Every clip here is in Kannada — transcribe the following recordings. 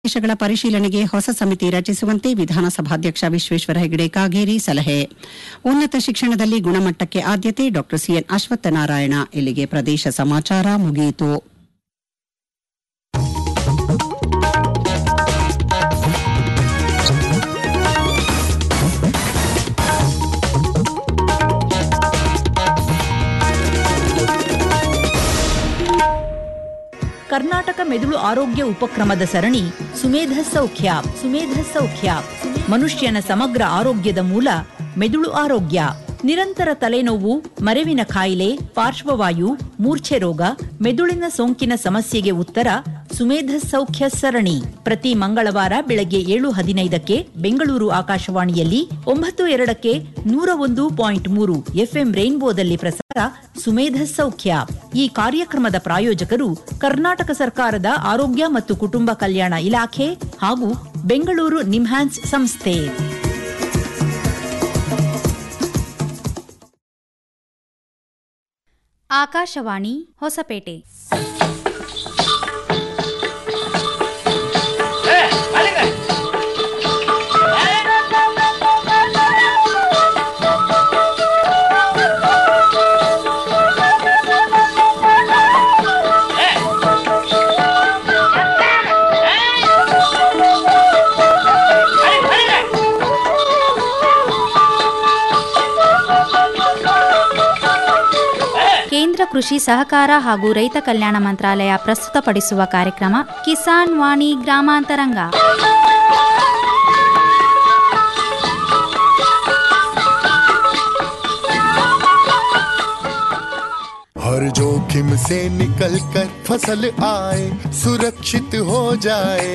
ದೇಶಗಳ ಪರಿಶೀಲನೆಗೆ ಹೊಸ ಸಮಿತಿ ರಚಿಸುವಂತೆ ವಿಧಾನಸಭಾಧ್ಯಕ್ಷ ವಿಶ್ವೇಶ್ವರ ಹೆಗಡೆ ಕಾಗೇರಿ ಸಲಹೆ ಉನ್ನತ ಶಿಕ್ಷಣದಲ್ಲಿ ಗುಣಮಟ್ಟಕ್ಕೆ ಆದ್ಯತೆ ಡಾ ಸಿಎನ್ ಅಶ್ವತ್ಥನಾರಾಯಣ ಇಲ್ಲಿಗೆ ಪ್ರದೇಶ ಸಮಾಚಾರ ಮುಗಿಯಿತು ಕರ್ನಾಟಕ ಮೆದುಳು ಆರೋಗ್ಯ ಉಪಕ್ರಮದ ಸರಣಿ ಸುಮೇಧ ಸೌಖ್ಯ ಸುಮೇಧ ಸೌಖ್ಯ ಮನುಷ್ಯನ ಸಮಗ್ರ ಆರೋಗ್ಯದ ಮೂಲ ಮೆದುಳು ಆರೋಗ್ಯ ನಿರಂತರ ತಲೆನೋವು ಮರೆವಿನ ಕಾಯಿಲೆ ಪಾರ್ಶ್ವವಾಯು ಮೂರ್ಛೆ ರೋಗ ಮೆದುಳಿನ ಸೋಂಕಿನ ಸಮಸ್ಯೆಗೆ ಉತ್ತರ ಸುಮೇಧ ಸೌಖ್ಯ ಸರಣಿ ಪ್ರತಿ ಮಂಗಳವಾರ ಬೆಳಗ್ಗೆ ಏಳು ಹದಿನೈದಕ್ಕೆ ಬೆಂಗಳೂರು ಆಕಾಶವಾಣಿಯಲ್ಲಿ ಒಂಬತ್ತು ಎರಡಕ್ಕೆ ನೂರ ಒಂದು ಪಾಯಿಂಟ್ ಮೂರು ಎಫ್ಎಂ ರೈನ್ಬೋದಲ್ಲಿ ಪ್ರಸಾರ ಸುಮೇಧ ಸೌಖ್ಯ ಈ ಕಾರ್ಯಕ್ರಮದ ಪ್ರಾಯೋಜಕರು ಕರ್ನಾಟಕ ಸರ್ಕಾರದ ಆರೋಗ್ಯ ಮತ್ತು ಕುಟುಂಬ ಕಲ್ಯಾಣ ಇಲಾಖೆ ಹಾಗೂ ಬೆಂಗಳೂರು ನಿಮ್ಹಾನ್ಸ್ ಸಂಸ್ಥೆ ಆಕಾಶವಾಣಿ ಹೊಸಪೇಟೆ ಕೇಂದ್ರ ಕೃಷಿ ಸಹಕಾರ ಹಾಗೂ ರೈತ ಕಲ್ಯಾಣ ಮಂತ್ರಾಲಯ ಪ್ರಸ್ತುತಪಡಿಸುವ ಕಾರ್ಯಕ್ರಮ ಕಿಸಾನ್ ವಾಣಿ ಗ್ರಾಮಾಂತರಂಗ हर जोखिम से निकल कर फसल आए सुरक्षित हो जाए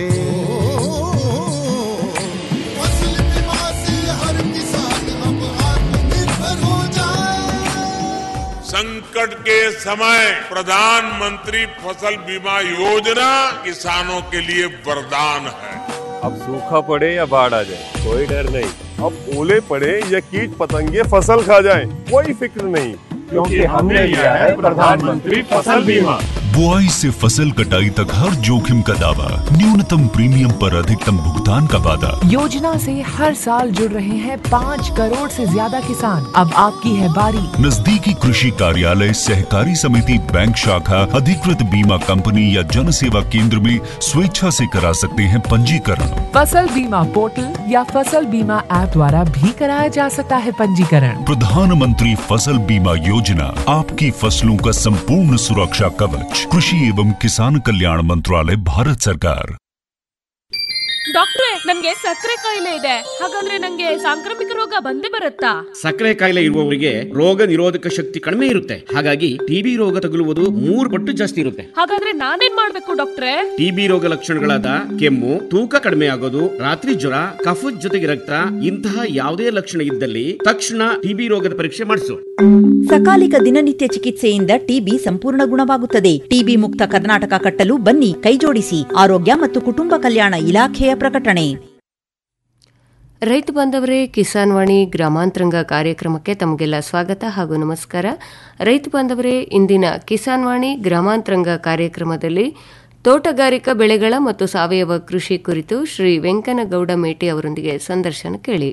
फसल बीमा से हर किसान अब आत्मनिर्भर हो जाए संकट के समय प्रधानमंत्री फसल बीमा योजना किसानों के लिए वरदान है अब सूखा पड़े या बाढ़ आ जाए कोई डर नहीं अब ओले पड़े या कीट पतंगे फसल खा जाए कोई फिक्र नहीं क्योंकि हमने लिया है प्रधानमंत्री फसल बीमा बुआई से फसल कटाई तक हर जोखिम का दावा न्यूनतम प्रीमियम पर अधिकतम भुगतान का वादा योजना से हर साल जुड़ रहे हैं पाँच करोड़ से ज्यादा किसान अब आपकी है बारी नजदीकी कृषि कार्यालय सहकारी समिति बैंक शाखा अधिकृत बीमा कंपनी या जन सेवा केंद्र में स्वेच्छा से करा सकते हैं पंजीकरण फसल बीमा पोर्टल या फसल बीमा ऐप द्वारा भी कराया जा सकता है पंजीकरण प्रधानमंत्री फसल बीमा योजना आपकी फसलों का संपूर्ण सुरक्षा कवच कृषि एवं किसान कल्याण मंत्रालय भारत सरकार ಡಾಕ್ಟ್ರೆ ನನ್ಗೆ ಸಕ್ಕರೆ ಕಾಯಿಲೆ ಇದೆ ಹಾಗಂದ್ರೆ ನಂಗೆ ಸಾಂಕ್ರಾಮಿಕ ರೋಗ ಬಂದೇ ಬರುತ್ತಾ ಸಕ್ಕರೆ ಕಾಯಿಲೆ ಇರುವವರಿಗೆ ರೋಗ ನಿರೋಧಕ ಶಕ್ತಿ ಕಡಿಮೆ ಇರುತ್ತೆ ಹಾಗಾಗಿ ಟಿಬಿ ರೋಗ ತಗುಲುವುದು ಮೂರು ಪಟ್ಟು ಜಾಸ್ತಿ ಇರುತ್ತೆ ಹಾಗಾದ್ರೆ ನಾನೇನ್ ಮಾಡ್ಬೇಕು ಡಾಕ್ಟ್ರೆ ಟಿಬಿ ರೋಗ ಲಕ್ಷಣಗಳಾದ ಕೆಮ್ಮು ತೂಕ ಕಡಿಮೆ ಆಗೋದು ರಾತ್ರಿ ಜ್ವರ ಕಫದ ಜೊತೆಗೆ ರಕ್ತ ಇಂತಹ ಯಾವುದೇ ಲಕ್ಷಣ ಇದ್ದಲ್ಲಿ ತಕ್ಷಣ ಟಿಬಿ ರೋಗದ ಪರೀಕ್ಷೆ ಮಾಡಿಸು ಸಕಾಲಿಕ ದಿನನಿತ್ಯ ಚಿಕಿತ್ಸೆಯಿಂದ ಟಿಬಿ ಸಂಪೂರ್ಣ ಗುಣವಾಗುತ್ತದೆ ಟಿಬಿ ಮುಕ್ತ ಕರ್ನಾಟಕ ಕಟ್ಟಲು ಬನ್ನಿ ಕೈಜೋಡಿಸಿ ಆರೋಗ್ಯ ಮತ್ತು ಕುಟುಂಬ ಕಲ್ಯಾಣ ಇಲಾಖೆಯ ಪ್ರಕಟಣೆ ರೈತ ಬಾಂಧವರೇ ಕಿಸಾನ್ ವಾಣಿ ಗ್ರಾಮಾಂತರಂಗ ಕಾರ್ಯಕ್ರಮಕ್ಕೆ ತಮಗೆಲ್ಲ ಸ್ವಾಗತ ಹಾಗೂ ನಮಸ್ಕಾರ ರೈತ ಬಾಂಧವರೇ ಇಂದಿನ ಕಿಸಾನ್ ವಾಣಿ ಗ್ರಾಮಾಂತರಂಗ ಕಾರ್ಯಕ್ರಮದಲ್ಲಿ ತೋಟಗಾರಿಕಾ ಬೆಳೆಗಳ ಮತ್ತು ಸಾವಯವ ಕೃಷಿ ಕುರಿತು ಶ್ರೀ ವೆಂಕನಗೌಡ ಮೇಟಿ ಅವರೊಂದಿಗೆ ಸಂದರ್ಶನ ಕೇಳಿ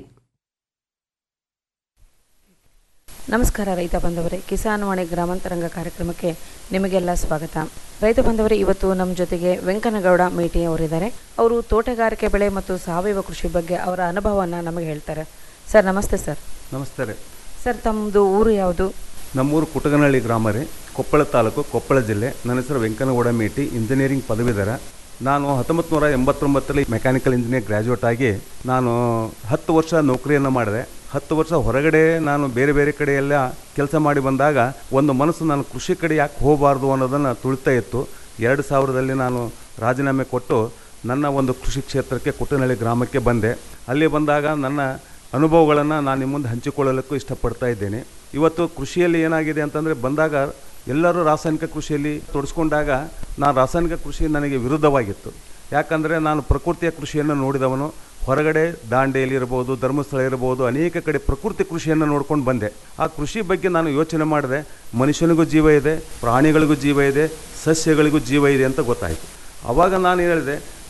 ನಮಸ್ಕಾರ ರೈತ ಬಂಧವರೇ ಕಿಸಾನ್ ವಾಣಿ ಗ್ರಾಮಾಂತರಂಗ ಕಾರ್ಯಕ್ರಮಕ್ಕೆ ನಿಮಗೆಲ್ಲ ಸ್ವಾಗತ ರೈತ ಬಂಧವರೇ ಇವತ್ತು ನಮ್ಮ ಜೊತೆಗೆ ವೆಂಕನಗೌಡ ಮೇಟಿ ಅವರಿದ್ದಾರೆ ಅವರು ತೋಟಗಾರಿಕೆ ಬೆಳೆ ಮತ್ತು ಸಾವಯವ ಕೃಷಿ ಬಗ್ಗೆ ಅವರ ಅನುಭವವನ್ನು ನಮಗೆ ಹೇಳ್ತಾರೆ ಸರ್ ನಮಸ್ತೆ ಸರ್ ನಮಸ್ತೆ ರೀ ಸರ್ ತಮ್ಮದು ಊರು ಯಾವುದು ನಮ್ಮೂರು ಕುಟಗನಹಳ್ಳಿ ಗ್ರಾಮ ರೀ ಕೊಪ್ಪಳ ತಾಲೂಕು ಕೊಪ್ಪಳ ಜಿಲ್ಲೆ ನನ್ನ ಹೆಸರು ವೆಂಕನಗೌಡ ಮೇಟಿ ಇಂಜಿನಿಯರಿಂಗ್ ಪದವೀಧರ ನಾನು ಹತ್ತೊಂಬತ್ತು ನೂರ ಎಂಬತ್ತೊಂಬತ್ತರಲ್ಲಿ ಮೆಕ್ಯಾನಿಕಲ್ ಇಂಜಿನಿಯರ್ ಗ್ರ್ಯಾಜುಯೇಟ್ ಆಗಿ ನಾನು ಹತ್ತು ವರ್ಷ ನೌಕರಿಯನ್ನು ಮಾಡಿದೆ ಹತ್ತು ವರ್ಷ ಹೊರಗಡೆ ನಾನು ಬೇರೆ ಬೇರೆ ಕಡೆ ಎಲ್ಲ ಕೆಲಸ ಮಾಡಿ ಬಂದಾಗ ಒಂದು ಮನಸ್ಸು ನಾನು ಕೃಷಿ ಕಡೆ ಯಾಕೆ ಹೋಗಬಾರ್ದು ಅನ್ನೋದನ್ನು ತುಳಿತಾ ಇತ್ತು ಎರಡು ಸಾವಿರದಲ್ಲಿ ನಾನು ರಾಜೀನಾಮೆ ಕೊಟ್ಟು ನನ್ನ ಒಂದು ಕೃಷಿ ಕ್ಷೇತ್ರಕ್ಕೆ ಕುಟನಹಳ್ಳಿ ಗ್ರಾಮಕ್ಕೆ ಬಂದೆ ಅಲ್ಲಿ ಬಂದಾಗ ನನ್ನ ಅನುಭವಗಳನ್ನು ನಾನು ನಿಮ್ಮ ಮುಂದೆ ಹಂಚಿಕೊಳ್ಳಲಿಕ್ಕೂ ಇಷ್ಟಪಡ್ತಾ ಇದ್ದೇನೆ ಇವತ್ತು ಕೃಷಿಯಲ್ಲಿ ಏನಾಗಿದೆ ಅಂತಂದರೆ ಬಂದಾಗ ಎಲ್ಲರೂ ರಾಸಾಯನಿಕ ಕೃಷಿಯಲ್ಲಿ ತೊಡಸ್ಕೊಂಡಾಗ ನಾನು ರಾಸಾಯನಿಕ ಕೃಷಿ ನನಗೆ ವಿರುದ್ಧವಾಗಿತ್ತು ಯಾಕಂದರೆ ನಾನು ಪ್ರಕೃತಿಯ ಕೃಷಿಯನ್ನು ನೋಡಿದವನು ಹೊರಗಡೆ ದಾಂಡೇಲಿ ಇರ್ಬೋದು ಧರ್ಮಸ್ಥಳ ಇರ್ಬೋದು ಅನೇಕ ಕಡೆ ಪ್ರಕೃತಿ ಕೃಷಿಯನ್ನು ನೋಡ್ಕೊಂಡು ಬಂದೆ ಆ ಕೃಷಿ ಬಗ್ಗೆ ನಾನು ಯೋಚನೆ ಮಾಡಿದೆ ಮನುಷ್ಯನಿಗೂ ಜೀವ ಇದೆ ಪ್ರಾಣಿಗಳಿಗೂ ಜೀವ ಇದೆ ಸಸ್ಯಗಳಿಗೂ ಜೀವ ಇದೆ ಅಂತ ಗೊತ್ತಾಯಿತು ಆವಾಗ ನಾನು ಹೇಳಿದೆ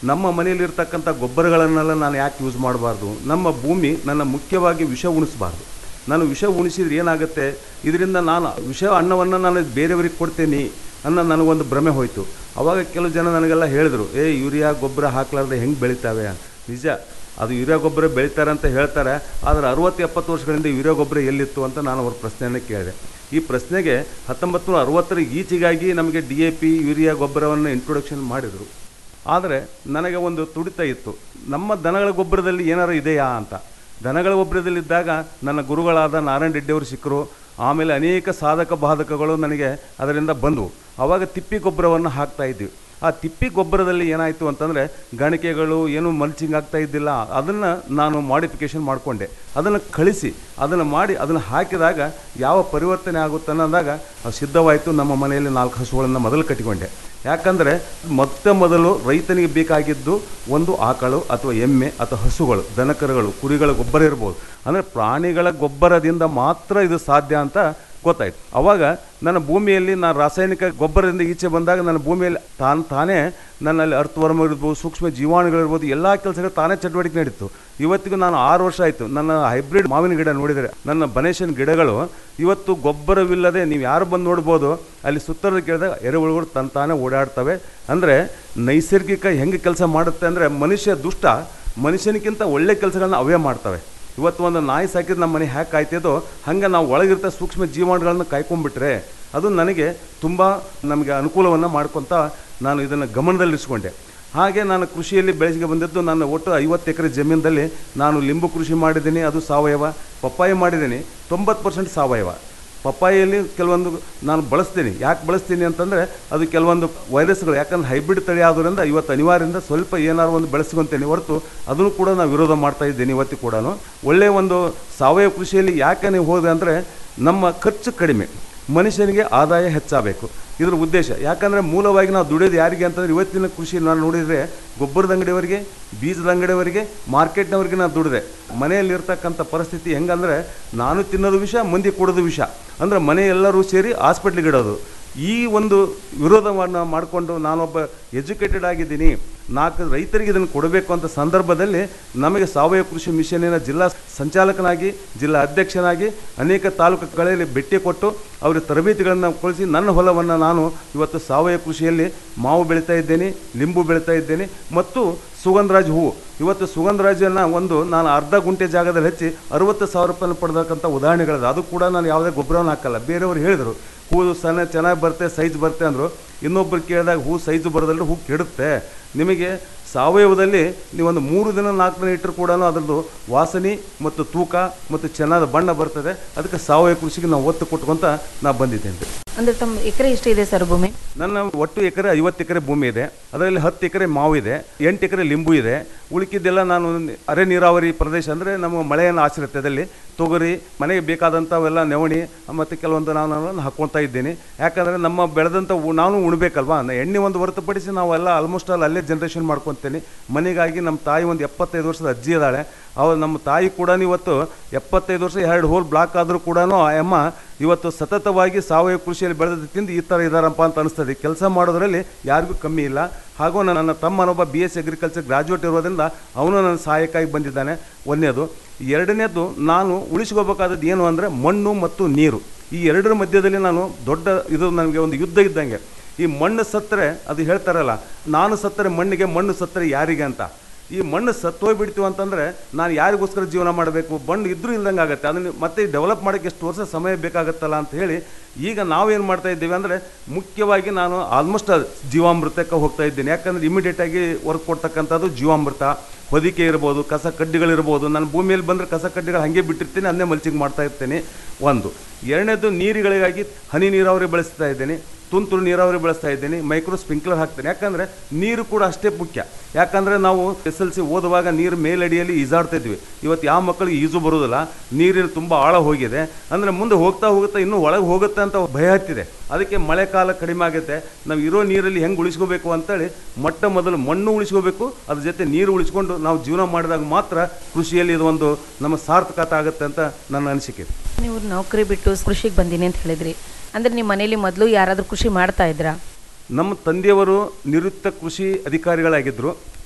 ನಮ್ಮ ಮನೆಯಲ್ಲಿರ್ತಕ್ಕಂಥ ಗೊಬ್ಬರಗಳನ್ನೆಲ್ಲ ನಾನು ಯಾಕೆ ಯೂಸ್ ಮಾಡಬಾರ್ದು ನಮ್ಮ ಭೂಮಿ ನನ್ನ ಮುಖ್ಯವಾಗಿ ವಿಷ ಉಣಿಸಬಾರ್ದು ನಾನು ವಿಷ ಉಣಿಸಿದ್ರೆ ಏನಾಗುತ್ತೆ ಇದರಿಂದ ನಾನು ವಿಷ ಅನ್ನವನ್ನು ನಾನು ಬೇರೆಯವರಿಗೆ ಕೊಡ್ತೇನೆ ಅನ್ನೋ ನನಗೊಂದು ಭ್ರಮೆ ಹೋಯಿತು ಅವಾಗ ಕೆಲವು ಜನ ನನಗೆಲ್ಲ ಹೇಳಿದ್ರು ಏ ಯೂರಿಯಾ ಗೊಬ್ಬರ ಹಾಕ್ಲಾರ್ದೆ ಹೆಂಗೆ ಬೆಳಿತಾವೆ ಅಂತ ನಿಜ ಅದು ಯೂರಿಯಾ ಗೊಬ್ಬರ ಬೆಳಿತಾರೆ ಅಂತ ಹೇಳ್ತಾರೆ ಆದರೆ ಅರುವತ್ತು ಎಪ್ಪತ್ತು ವರ್ಷಗಳಿಂದ ಯೂರಿಯಾ ಗೊಬ್ಬರ ಎಲ್ಲಿತ್ತು ಅಂತ ನಾನು ಅವ್ರ ಪ್ರಶ್ನೆಯನ್ನು ಕೇಳಿದೆ ಈ ಪ್ರಶ್ನೆಗೆ ಹತ್ತೊಂಬತ್ತು ನೂರ ಅರವತ್ತರ ಈಚೆಗಾಗಿ ನಮಗೆ ಡಿ ಎ ಪಿ ಯೂರಿಯಾ ಗೊಬ್ಬರವನ್ನು ಇಂಟ್ರೊಡಕ್ಷನ್ ಮಾಡಿದರು ಆದರೆ ನನಗೆ ಒಂದು ತುಡಿತ ಇತ್ತು ನಮ್ಮ ದನಗಳ ಗೊಬ್ಬರದಲ್ಲಿ ಏನಾರು ಇದೆಯಾ ಅಂತ ದನಗಳ ಗೊಬ್ಬರದಲ್ಲಿದ್ದಾಗ ನನ್ನ ಗುರುಗಳಾದ ನಾರಾಯಣ ರೆಡ್ಡಿಯವರು ಸಿಕ್ಕರು ಆಮೇಲೆ ಅನೇಕ ಸಾಧಕ ಬಾಧಕಗಳು ನನಗೆ ಅದರಿಂದ ಬಂದವು ಆವಾಗ ತಿಪ್ಪಿ ಗೊಬ್ಬರವನ್ನು ಹಾಕ್ತಾ ಇದ್ವಿ ಆ ತಿಪ್ಪಿ ಗೊಬ್ಬರದಲ್ಲಿ ಏನಾಯಿತು ಅಂತಂದರೆ ಗಣಿಕೆಗಳು ಏನು ಮಲ್ಚಿಂಗ್ ಆಗ್ತಾ ಇದ್ದಿಲ್ಲ ಅದನ್ನು ನಾನು ಮಾಡಿಫಿಕೇಷನ್ ಮಾಡಿಕೊಂಡೆ ಅದನ್ನು ಕಳಿಸಿ ಅದನ್ನು ಮಾಡಿ ಅದನ್ನು ಹಾಕಿದಾಗ ಯಾವ ಪರಿವರ್ತನೆ ಆಗುತ್ತೆ ಅನ್ನೋದಾಗ ಅದು ಸಿದ್ಧವಾಯಿತು ನಮ್ಮ ಮನೆಯಲ್ಲಿ ನಾಲ್ಕು ಹಸುಗಳನ್ನು ಮೊದಲು ಕಟ್ಟಿಕೊಂಡೆ ಯಾಕಂದರೆ ಮೊತ್ತ ಮೊದಲು ರೈತನಿಗೆ ಬೇಕಾಗಿದ್ದು ಒಂದು ಆಕಳು ಅಥವಾ ಎಮ್ಮೆ ಅಥವಾ ಹಸುಗಳು ದನಕರುಗಳು ಕುರಿಗಳ ಗೊಬ್ಬರ ಇರ್ಬೋದು ಅಂದರೆ ಪ್ರಾಣಿಗಳ ಗೊಬ್ಬರದಿಂದ ಮಾತ್ರ ಇದು ಸಾಧ್ಯ ಅಂತ ಗೊತ್ತಾಯ್ತು ಅವಾಗ ನನ್ನ ಭೂಮಿಯಲ್ಲಿ ನಾನು ರಾಸಾಯನಿಕ ಗೊಬ್ಬರದಿಂದ ಈಚೆ ಬಂದಾಗ ನನ್ನ ಭೂಮಿಯಲ್ಲಿ ತಾನು ತಾನೇ ನನ್ನಲ್ಲಿ ಅರ್ಥವರ್ಮ ಇರ್ಬೋದು ಸೂಕ್ಷ್ಮ ಜೀವಾಣುಗಳಿರ್ಬೋದು ಎಲ್ಲ ಕೆಲಸಗಳು ತಾನೇ ಚಟುವಟಿಕೆ ನಡೀತು ಇವತ್ತಿಗೂ ನಾನು ಆರು ವರ್ಷ ಆಯಿತು ನನ್ನ ಹೈಬ್ರಿಡ್ ಮಾವಿನ ಗಿಡ ನೋಡಿದರೆ ನನ್ನ ಬನೇಶನ್ ಗಿಡಗಳು ಇವತ್ತು ಗೊಬ್ಬರವಿಲ್ಲದೆ ನೀವು ಯಾರು ಬಂದು ನೋಡ್ಬೋದು ಅಲ್ಲಿ ಸುತ್ತರದ ಕೇಳಿದಾಗ ಎರೆಹುಳುಗಳು ತನ್ನ ತಾನೇ ಓಡಾಡ್ತವೆ ಅಂದರೆ ನೈಸರ್ಗಿಕ ಹೆಂಗೆ ಕೆಲಸ ಮಾಡುತ್ತೆ ಅಂದರೆ ಮನುಷ್ಯ ದುಷ್ಟ ಮನುಷ್ಯನಿಗಿಂತ ಒಳ್ಳೆ ಕೆಲಸಗಳನ್ನ ಅವೇ ಮಾಡ್ತವೆ ಇವತ್ತು ಒಂದು ನಾಯಿ ಸಾಕಿದ್ರೆ ನಮ್ಮ ಮನೆ ಹ್ಯಾಕ್ ಕಾಯ್ತಿದೋ ಹಂಗೆ ನಾವು ಒಳಗಿರ್ತ ಸೂಕ್ಷ್ಮ ಜೀವಾಣುಗಳನ್ನ ಕಾಯ್ಕೊಂಡ್ಬಿಟ್ರೆ ಅದು ನನಗೆ ತುಂಬ ನಮಗೆ ಅನುಕೂಲವನ್ನು ಮಾಡ್ಕೊತ ನಾನು ಇದನ್ನು ಗಮನದಲ್ಲಿರಿಸ್ಕೊಂಡೆ ಹಾಗೆ ನಾನು ಕೃಷಿಯಲ್ಲಿ ಬೆಳೆಸಿಗೆ ಬಂದಿದ್ದು ನಾನು ಒಟ್ಟು ಐವತ್ತು ಎಕರೆ ಜಮೀನಲ್ಲಿ ನಾನು ಲಿಂಬು ಕೃಷಿ ಮಾಡಿದ್ದೀನಿ ಅದು ಸಾವಯವ ಪಪ್ಪಾಯ ಮಾಡಿದ್ದೀನಿ ತೊಂಬತ್ತು ಪರ್ಸೆಂಟ್ ಸಾವಯವ ಪಪ್ಪಾಯಿಯಲ್ಲಿ ಕೆಲವೊಂದು ನಾನು ಬಳಸ್ತೀನಿ ಯಾಕೆ ಬಳಸ್ತೀನಿ ಅಂತಂದರೆ ಅದು ಕೆಲವೊಂದು ವೈರಸ್ಗಳು ಯಾಕಂದ್ರೆ ಹೈಬ್ರಿಡ್ ತಳಿ ಆದ್ರಿಂದ ಇವತ್ತು ಅನಿವಾರ್ಯದಿಂದ ಸ್ವಲ್ಪ ಏನಾದ್ರು ಒಂದು ಬೆಳೆಸ್ಕೊಂತೇನೆ ಹೊರತು ಅದನ್ನು ಕೂಡ ನಾವು ವಿರೋಧ ಮಾಡ್ತಾ ಇದ್ದೀನಿ ಇವತ್ತು ಕೂಡ ಒಳ್ಳೆಯ ಒಂದು ಸಾವಯವ ಕೃಷಿಯಲ್ಲಿ ಯಾಕೆ ನೀವು ಹೋದೆ ಅಂದರೆ ನಮ್ಮ ಖರ್ಚು ಕಡಿಮೆ ಮನುಷ್ಯನಿಗೆ ಆದಾಯ ಹೆಚ್ಚಾಗಬೇಕು ಇದರ ಉದ್ದೇಶ ಯಾಕಂದರೆ ಮೂಲವಾಗಿ ನಾವು ದುಡಿಯೋದು ಯಾರಿಗೆ ಅಂತಂದರೆ ಇವತ್ತಿನ ಕೃಷಿ ನಾನು ನೋಡಿದರೆ ಗೊಬ್ಬರದ ಅಂಗಡಿಯವರಿಗೆ ಬೀಜದ ಅಂಗಡಿಯವರಿಗೆ ಮಾರ್ಕೆಟ್ನವರಿಗೆ ನಾನು ದುಡಿದೆ ಮನೆಯಲ್ಲಿರ್ತಕ್ಕಂಥ ಪರಿಸ್ಥಿತಿ ಹೆಂಗಂದರೆ ನಾನು ತಿನ್ನೋದು ವಿಷ ಮಂದಿ ಕೊಡೋದು ವಿಷ ಅಂದರೆ ಮನೆ ಎಲ್ಲರೂ ಸೇರಿ ಹಾಸ್ಪಿಟ್ಲಿಗೆ ಇಡೋದು ಈ ಒಂದು ವಿರೋಧವನ್ನು ಮಾಡಿಕೊಂಡು ನಾನೊಬ್ಬ ಎಜುಕೇಟೆಡ್ ಆಗಿದ್ದೀನಿ ನಾಲ್ಕು ರೈತರಿಗೆ ಇದನ್ನು ಕೊಡಬೇಕು ಅಂತ ಸಂದರ್ಭದಲ್ಲಿ ನಮಗೆ ಸಾವಯವ ಕೃಷಿ ಮಿಷನಿನ ಜಿಲ್ಲಾ ಸಂಚಾಲಕನಾಗಿ ಜಿಲ್ಲಾ ಅಧ್ಯಕ್ಷನಾಗಿ ಅನೇಕ ತಾಲೂಕುಗಳಲ್ಲಿ ಭೇಟಿ ಕೊಟ್ಟು ಅವರ ತರಬೇತಿಗಳನ್ನು ಕೊಡಿಸಿ ನನ್ನ ಹೊಲವನ್ನು ನಾನು ಇವತ್ತು ಸಾವಯವ ಕೃಷಿಯಲ್ಲಿ ಮಾವು ಬೆಳೀತಾ ಇದ್ದೇನೆ ಲಿಂಬು ಬೆಳೀತಾ ಇದ್ದೇನೆ ಮತ್ತು ಸುಗಂಧರಾಜ ಹೂವು ಇವತ್ತು ಸುಗಂಧರಾಜನ್ನು ಒಂದು ನಾನು ಅರ್ಧ ಗುಂಟೆ ಜಾಗದಲ್ಲಿ ಹಚ್ಚಿ ಅರುವತ್ತು ಸಾವಿರ ರೂಪಾಯಿ ಪಡೆದಕ್ಕಂಥ ಉದಾಹರಣೆಗಳಿದೆ ಅದು ಕೂಡ ನಾನು ಯಾವುದೇ ಗೊಬ್ಬರವನ್ನು ಹಾಕಲ್ಲ ಬೇರೆಯವರು ಹೇಳಿದರು ಹೂ ಸಣ್ಣ ಚೆನ್ನಾಗಿ ಬರುತ್ತೆ ಸೈಜ್ ಬರುತ್ತೆ ಅಂದರು ಇನ್ನೊಬ್ಬರು ಕೇಳಿದಾಗ ಹೂ ಸೈಜು ಬರೋದಲ್ಲ ಹೂ ಕೆಡುತ್ತೆ ನಿಮಗೆ ಸಾವಯವದಲ್ಲಿ ನೀವೊಂದು ಮೂರು ದಿನ ನಾಲ್ಕು ದಿನ ಇಟ್ಟರು ಕೂಡ ಅದರದ್ದು ವಾಸನೆ ಮತ್ತು ತೂಕ ಮತ್ತು ಚೆನ್ನಾದ ಬಣ್ಣ ಬರ್ತದೆ ಅದಕ್ಕೆ ಸಾವಯವ ಕೃಷಿಗೆ ನಾವು ಒತ್ತು ಕೊಟ್ಕೊಂತ ನಾ ಬಂದಿದ್ದೇನೆ ಅಂದ್ರೆ ತಮ್ಮ ಎಕರೆ ಎಷ್ಟಿದೆ ಸರ್ ಭೂಮಿ ನನ್ನ ಒಟ್ಟು ಎಕರೆ ಐವತ್ತು ಎಕರೆ ಭೂಮಿ ಇದೆ ಅದರಲ್ಲಿ ಹತ್ತು ಎಕರೆ ಮಾವು ಇದೆ ಎಂಟು ಎಕರೆ ಲಿಂಬು ಇದೆ ಉಳಿಕಿದ್ದೆಲ್ಲ ನಾನು ಅರೆ ನೀರಾವರಿ ಪ್ರದೇಶ ಅಂದರೆ ನಮ್ಮ ಮಳೆಯನ್ನು ಆಶ್ರಿತದಲ್ಲಿ ತೊಗರಿ ಮನೆಗೆ ಬೇಕಾದಂಥವೆಲ್ಲ ನವಣಿ ಮತ್ತು ಕೆಲವೊಂದು ನಾನು ನಾನು ಹಾಕ್ಕೊಳ್ತಾ ಇದ್ದೀನಿ ಯಾಕಂದರೆ ನಮ್ಮ ಬೆಳೆದಂಥ ಉ- ನಾನು ಉಣ್ಬೇಕಲ್ವಾ ನ- ಎಣ್ಣೆ ಒಂದು ಹೊರತುಪಡಿಸಿ ನಾವೆಲ್ಲ ಆಲ್ಮೋಸ್ಟ್ ಆಲ್ ಅಲ್ಲೇ ಜನ್ರೇಷನ್ ಮಾಡ್ಕೊತೀನಿ ಮನೆಗಾಗಿ ನಮ್ಮ ತಾಯಿ ಒಂದು ಎಪ್ಪತ್ತೈದು ವರ್ಷದ ಅಜ್ಜಿ ಇದ್ದಾಳೆ ಅವ್ರು ನಮ್ಮ ತಾಯಿ ಕೂಡ ಇವತ್ತು ಎಪ್ಪತ್ತೈದು ವರ್ಷ ಎರಡು ಹೋಲ್ ಬ್ಲಾಕ್ ಆದರೂ ಕೂಡ ಆ ಅಮ್ಮ ಇವತ್ತು ಸತತವಾಗಿ ಸಾವಯವ ಕೃಷಿಯಲ್ಲಿ ಬೆಳೆದ ತಿಂದು ಈ ಥರ ಇದ್ದಾರಪ್ಪ ಅಂತ ಅನಿಸ್ತದೆ ಕೆಲಸ ಮಾಡೋದರಲ್ಲಿ ಯಾರಿಗೂ ಕಮ್ಮಿ ಇಲ್ಲ ಹಾಗೂ ನನ್ನ ತಮ್ಮನೊಬ್ಬ ಬಿ ಎಸ್ ಅಗ್ರಿಕಲ್ಚರ್ ಗ್ರಾಜುಯೇಟ್ ಇರೋದ್ರಿಂದ ಅವನು ನನ್ನ ಸಹಾಯಕ್ಕಾಗಿ ಬಂದಿದ್ದಾನೆ ಒಂದನೇದು ಎರಡನೇದು ನಾನು ಉಳಿಸ್ಕೋಬೇಕಾದದ್ದು ಏನು ಅಂದರೆ ಮಣ್ಣು ಮತ್ತು ನೀರು ಈ ಎರಡರ ಮಧ್ಯದಲ್ಲಿ ನಾನು ದೊಡ್ಡ ಇದು ನನಗೆ ಒಂದು ಯುದ್ಧ ಇದ್ದಂಗೆ ಈ ಮಣ್ಣು ಸತ್ತರೆ ಅದು ಹೇಳ್ತಾರಲ್ಲ ನಾನು ಸತ್ತರೆ ಮಣ್ಣಿಗೆ ಮಣ್ಣು ಸತ್ತರೆ ಯಾರಿಗೆ ಅಂತ ಈ ಮಣ್ಣು ಸತ್ತೋಗ್ಬಿಡ್ತೀವಿ ಅಂತಂದರೆ ನಾನು ಯಾರಿಗೋಸ್ಕರ ಜೀವನ ಮಾಡಬೇಕು ಮಣ್ಣು ಇದ್ರೂ ಇಲ್ದಂಗೆ ಆಗುತ್ತೆ ಅದನ್ನು ಮತ್ತೆ ಡೆವಲಪ್ ಮಾಡೋಕ್ಕೆ ಎಷ್ಟು ವರ್ಷ ಸಮಯ ಬೇಕಾಗುತ್ತಲ್ಲ ಅಂತ ಹೇಳಿ ಈಗ ನಾವೇನು ಮಾಡ್ತಾ ಇದ್ದೀವಿ ಅಂದರೆ ಮುಖ್ಯವಾಗಿ ನಾನು ಆಲ್ಮೋಸ್ಟ್ ಜೀವಾಮೃತಕ್ಕೆ ಹೋಗ್ತಾ ಇದ್ದೀನಿ ಯಾಕಂದರೆ ಇಮಿಡಿಯೇಟಾಗಿ ವರ್ಕ್ ಕೊಡ್ತಕ್ಕಂಥದ್ದು ಜೀವಾಮೃತ ಹೊದಿಕೆ ಇರ್ಬೋದು ಕಸ ಕಡ್ಡಿಗಳಿರ್ಬೋದು ನನ್ನ ಭೂಮಿಯಲ್ಲಿ ಬಂದರೆ ಕಸ ಕಡ್ಡಿಗಳು ಹಾಗೆ ಬಿಟ್ಟಿರ್ತೀನಿ ಅದನ್ನೇ ಮಲ್ಚಿಂಗ್ ಮಾಡ್ತಾ ಇರ್ತೀನಿ ಒಂದು ಎರಡನೇದು ನೀರುಗಳಿಗಾಗಿ ಹನಿ ನೀರಾವರಿ ಬೆಳೆಸ್ತಾ ಇದ್ದೀನಿ ತುಂತುರು ನೀರಾವರಿ ಬೆಳೆಸ್ತಾ ಇದ್ದೀನಿ ಮೈಕ್ರೋ ಸ್ಪ್ರಿಂಕ್ಲರ್ ಹಾಕ್ತೀನಿ ಯಾಕಂದರೆ ನೀರು ಕೂಡ ಅಷ್ಟೇ ಮುಖ್ಯ ಯಾಕಂದರೆ ನಾವು ಎಸ್ ಎಲ್ ಸಿ ಓದುವಾಗ ನೀರು ಮೇಲಡಿಯಲ್ಲಿ ಈಜಾಡ್ತಾ ಇದ್ವಿ ಇವತ್ತು ಯಾವ ಮಕ್ಕಳಿಗೆ ಈಜು ಬರೋದಿಲ್ಲ ನೀರಿನ ತುಂಬ ಆಳ ಹೋಗಿದೆ ಅಂದರೆ ಮುಂದೆ ಹೋಗ್ತಾ ಹೋಗುತ್ತಾ ಇನ್ನೂ ಒಳಗೆ ಹೋಗುತ್ತೆ ಅಂತ ಭಯ ಹತ್ತಿದೆ ಅದಕ್ಕೆ ಮಳೆಕಾಲ ಕಡಿಮೆ ಆಗುತ್ತೆ ನಾವು ಇರೋ ನೀರಲ್ಲಿ ಹೆಂಗೆ ಉಳಿಸ್ಕೋಬೇಕು ಅಂತೇಳಿ ಮೊಟ್ಟ ಮೊದಲು ಮಣ್ಣು ಉಳಿಸ್ಕೋಬೇಕು ಅದ್ರ ಜೊತೆ ನೀರು ಉಳಿಸ್ಕೊಂಡು ನಾವು ಜೀವನ ಮಾಡಿದಾಗ ಮಾತ್ರ ಕೃಷಿಯಲ್ಲಿ ಇದು ಒಂದು ನಮ್ಮ ಸಾರ್ಥಕತೆ ಆಗುತ್ತೆ ಅಂತ ನನ್ನ ಅನಿಸಿಕೆ ನೀವು ನೌಕರಿ ಬಿಟ್ಟು ಕೃಷಿಗೆ ಬಂದೀನಿ ಅಂತ ಹೇಳಿದ್ರಿ ಅಂದ್ರೆ ನಿಮ್ಮ ಮನೇಲಿ ಮೊದಲು ಯಾರಾದರೂ ಕೃಷಿ ಮಾಡ್ತಾ ಇದ್ರಾ ನಮ್ಮ ತಂದೆಯವರು ನಿವೃತ್ತ ಕೃಷಿ ಅಧಿಕಾರಿಗಳಾಗಿದ್ದರು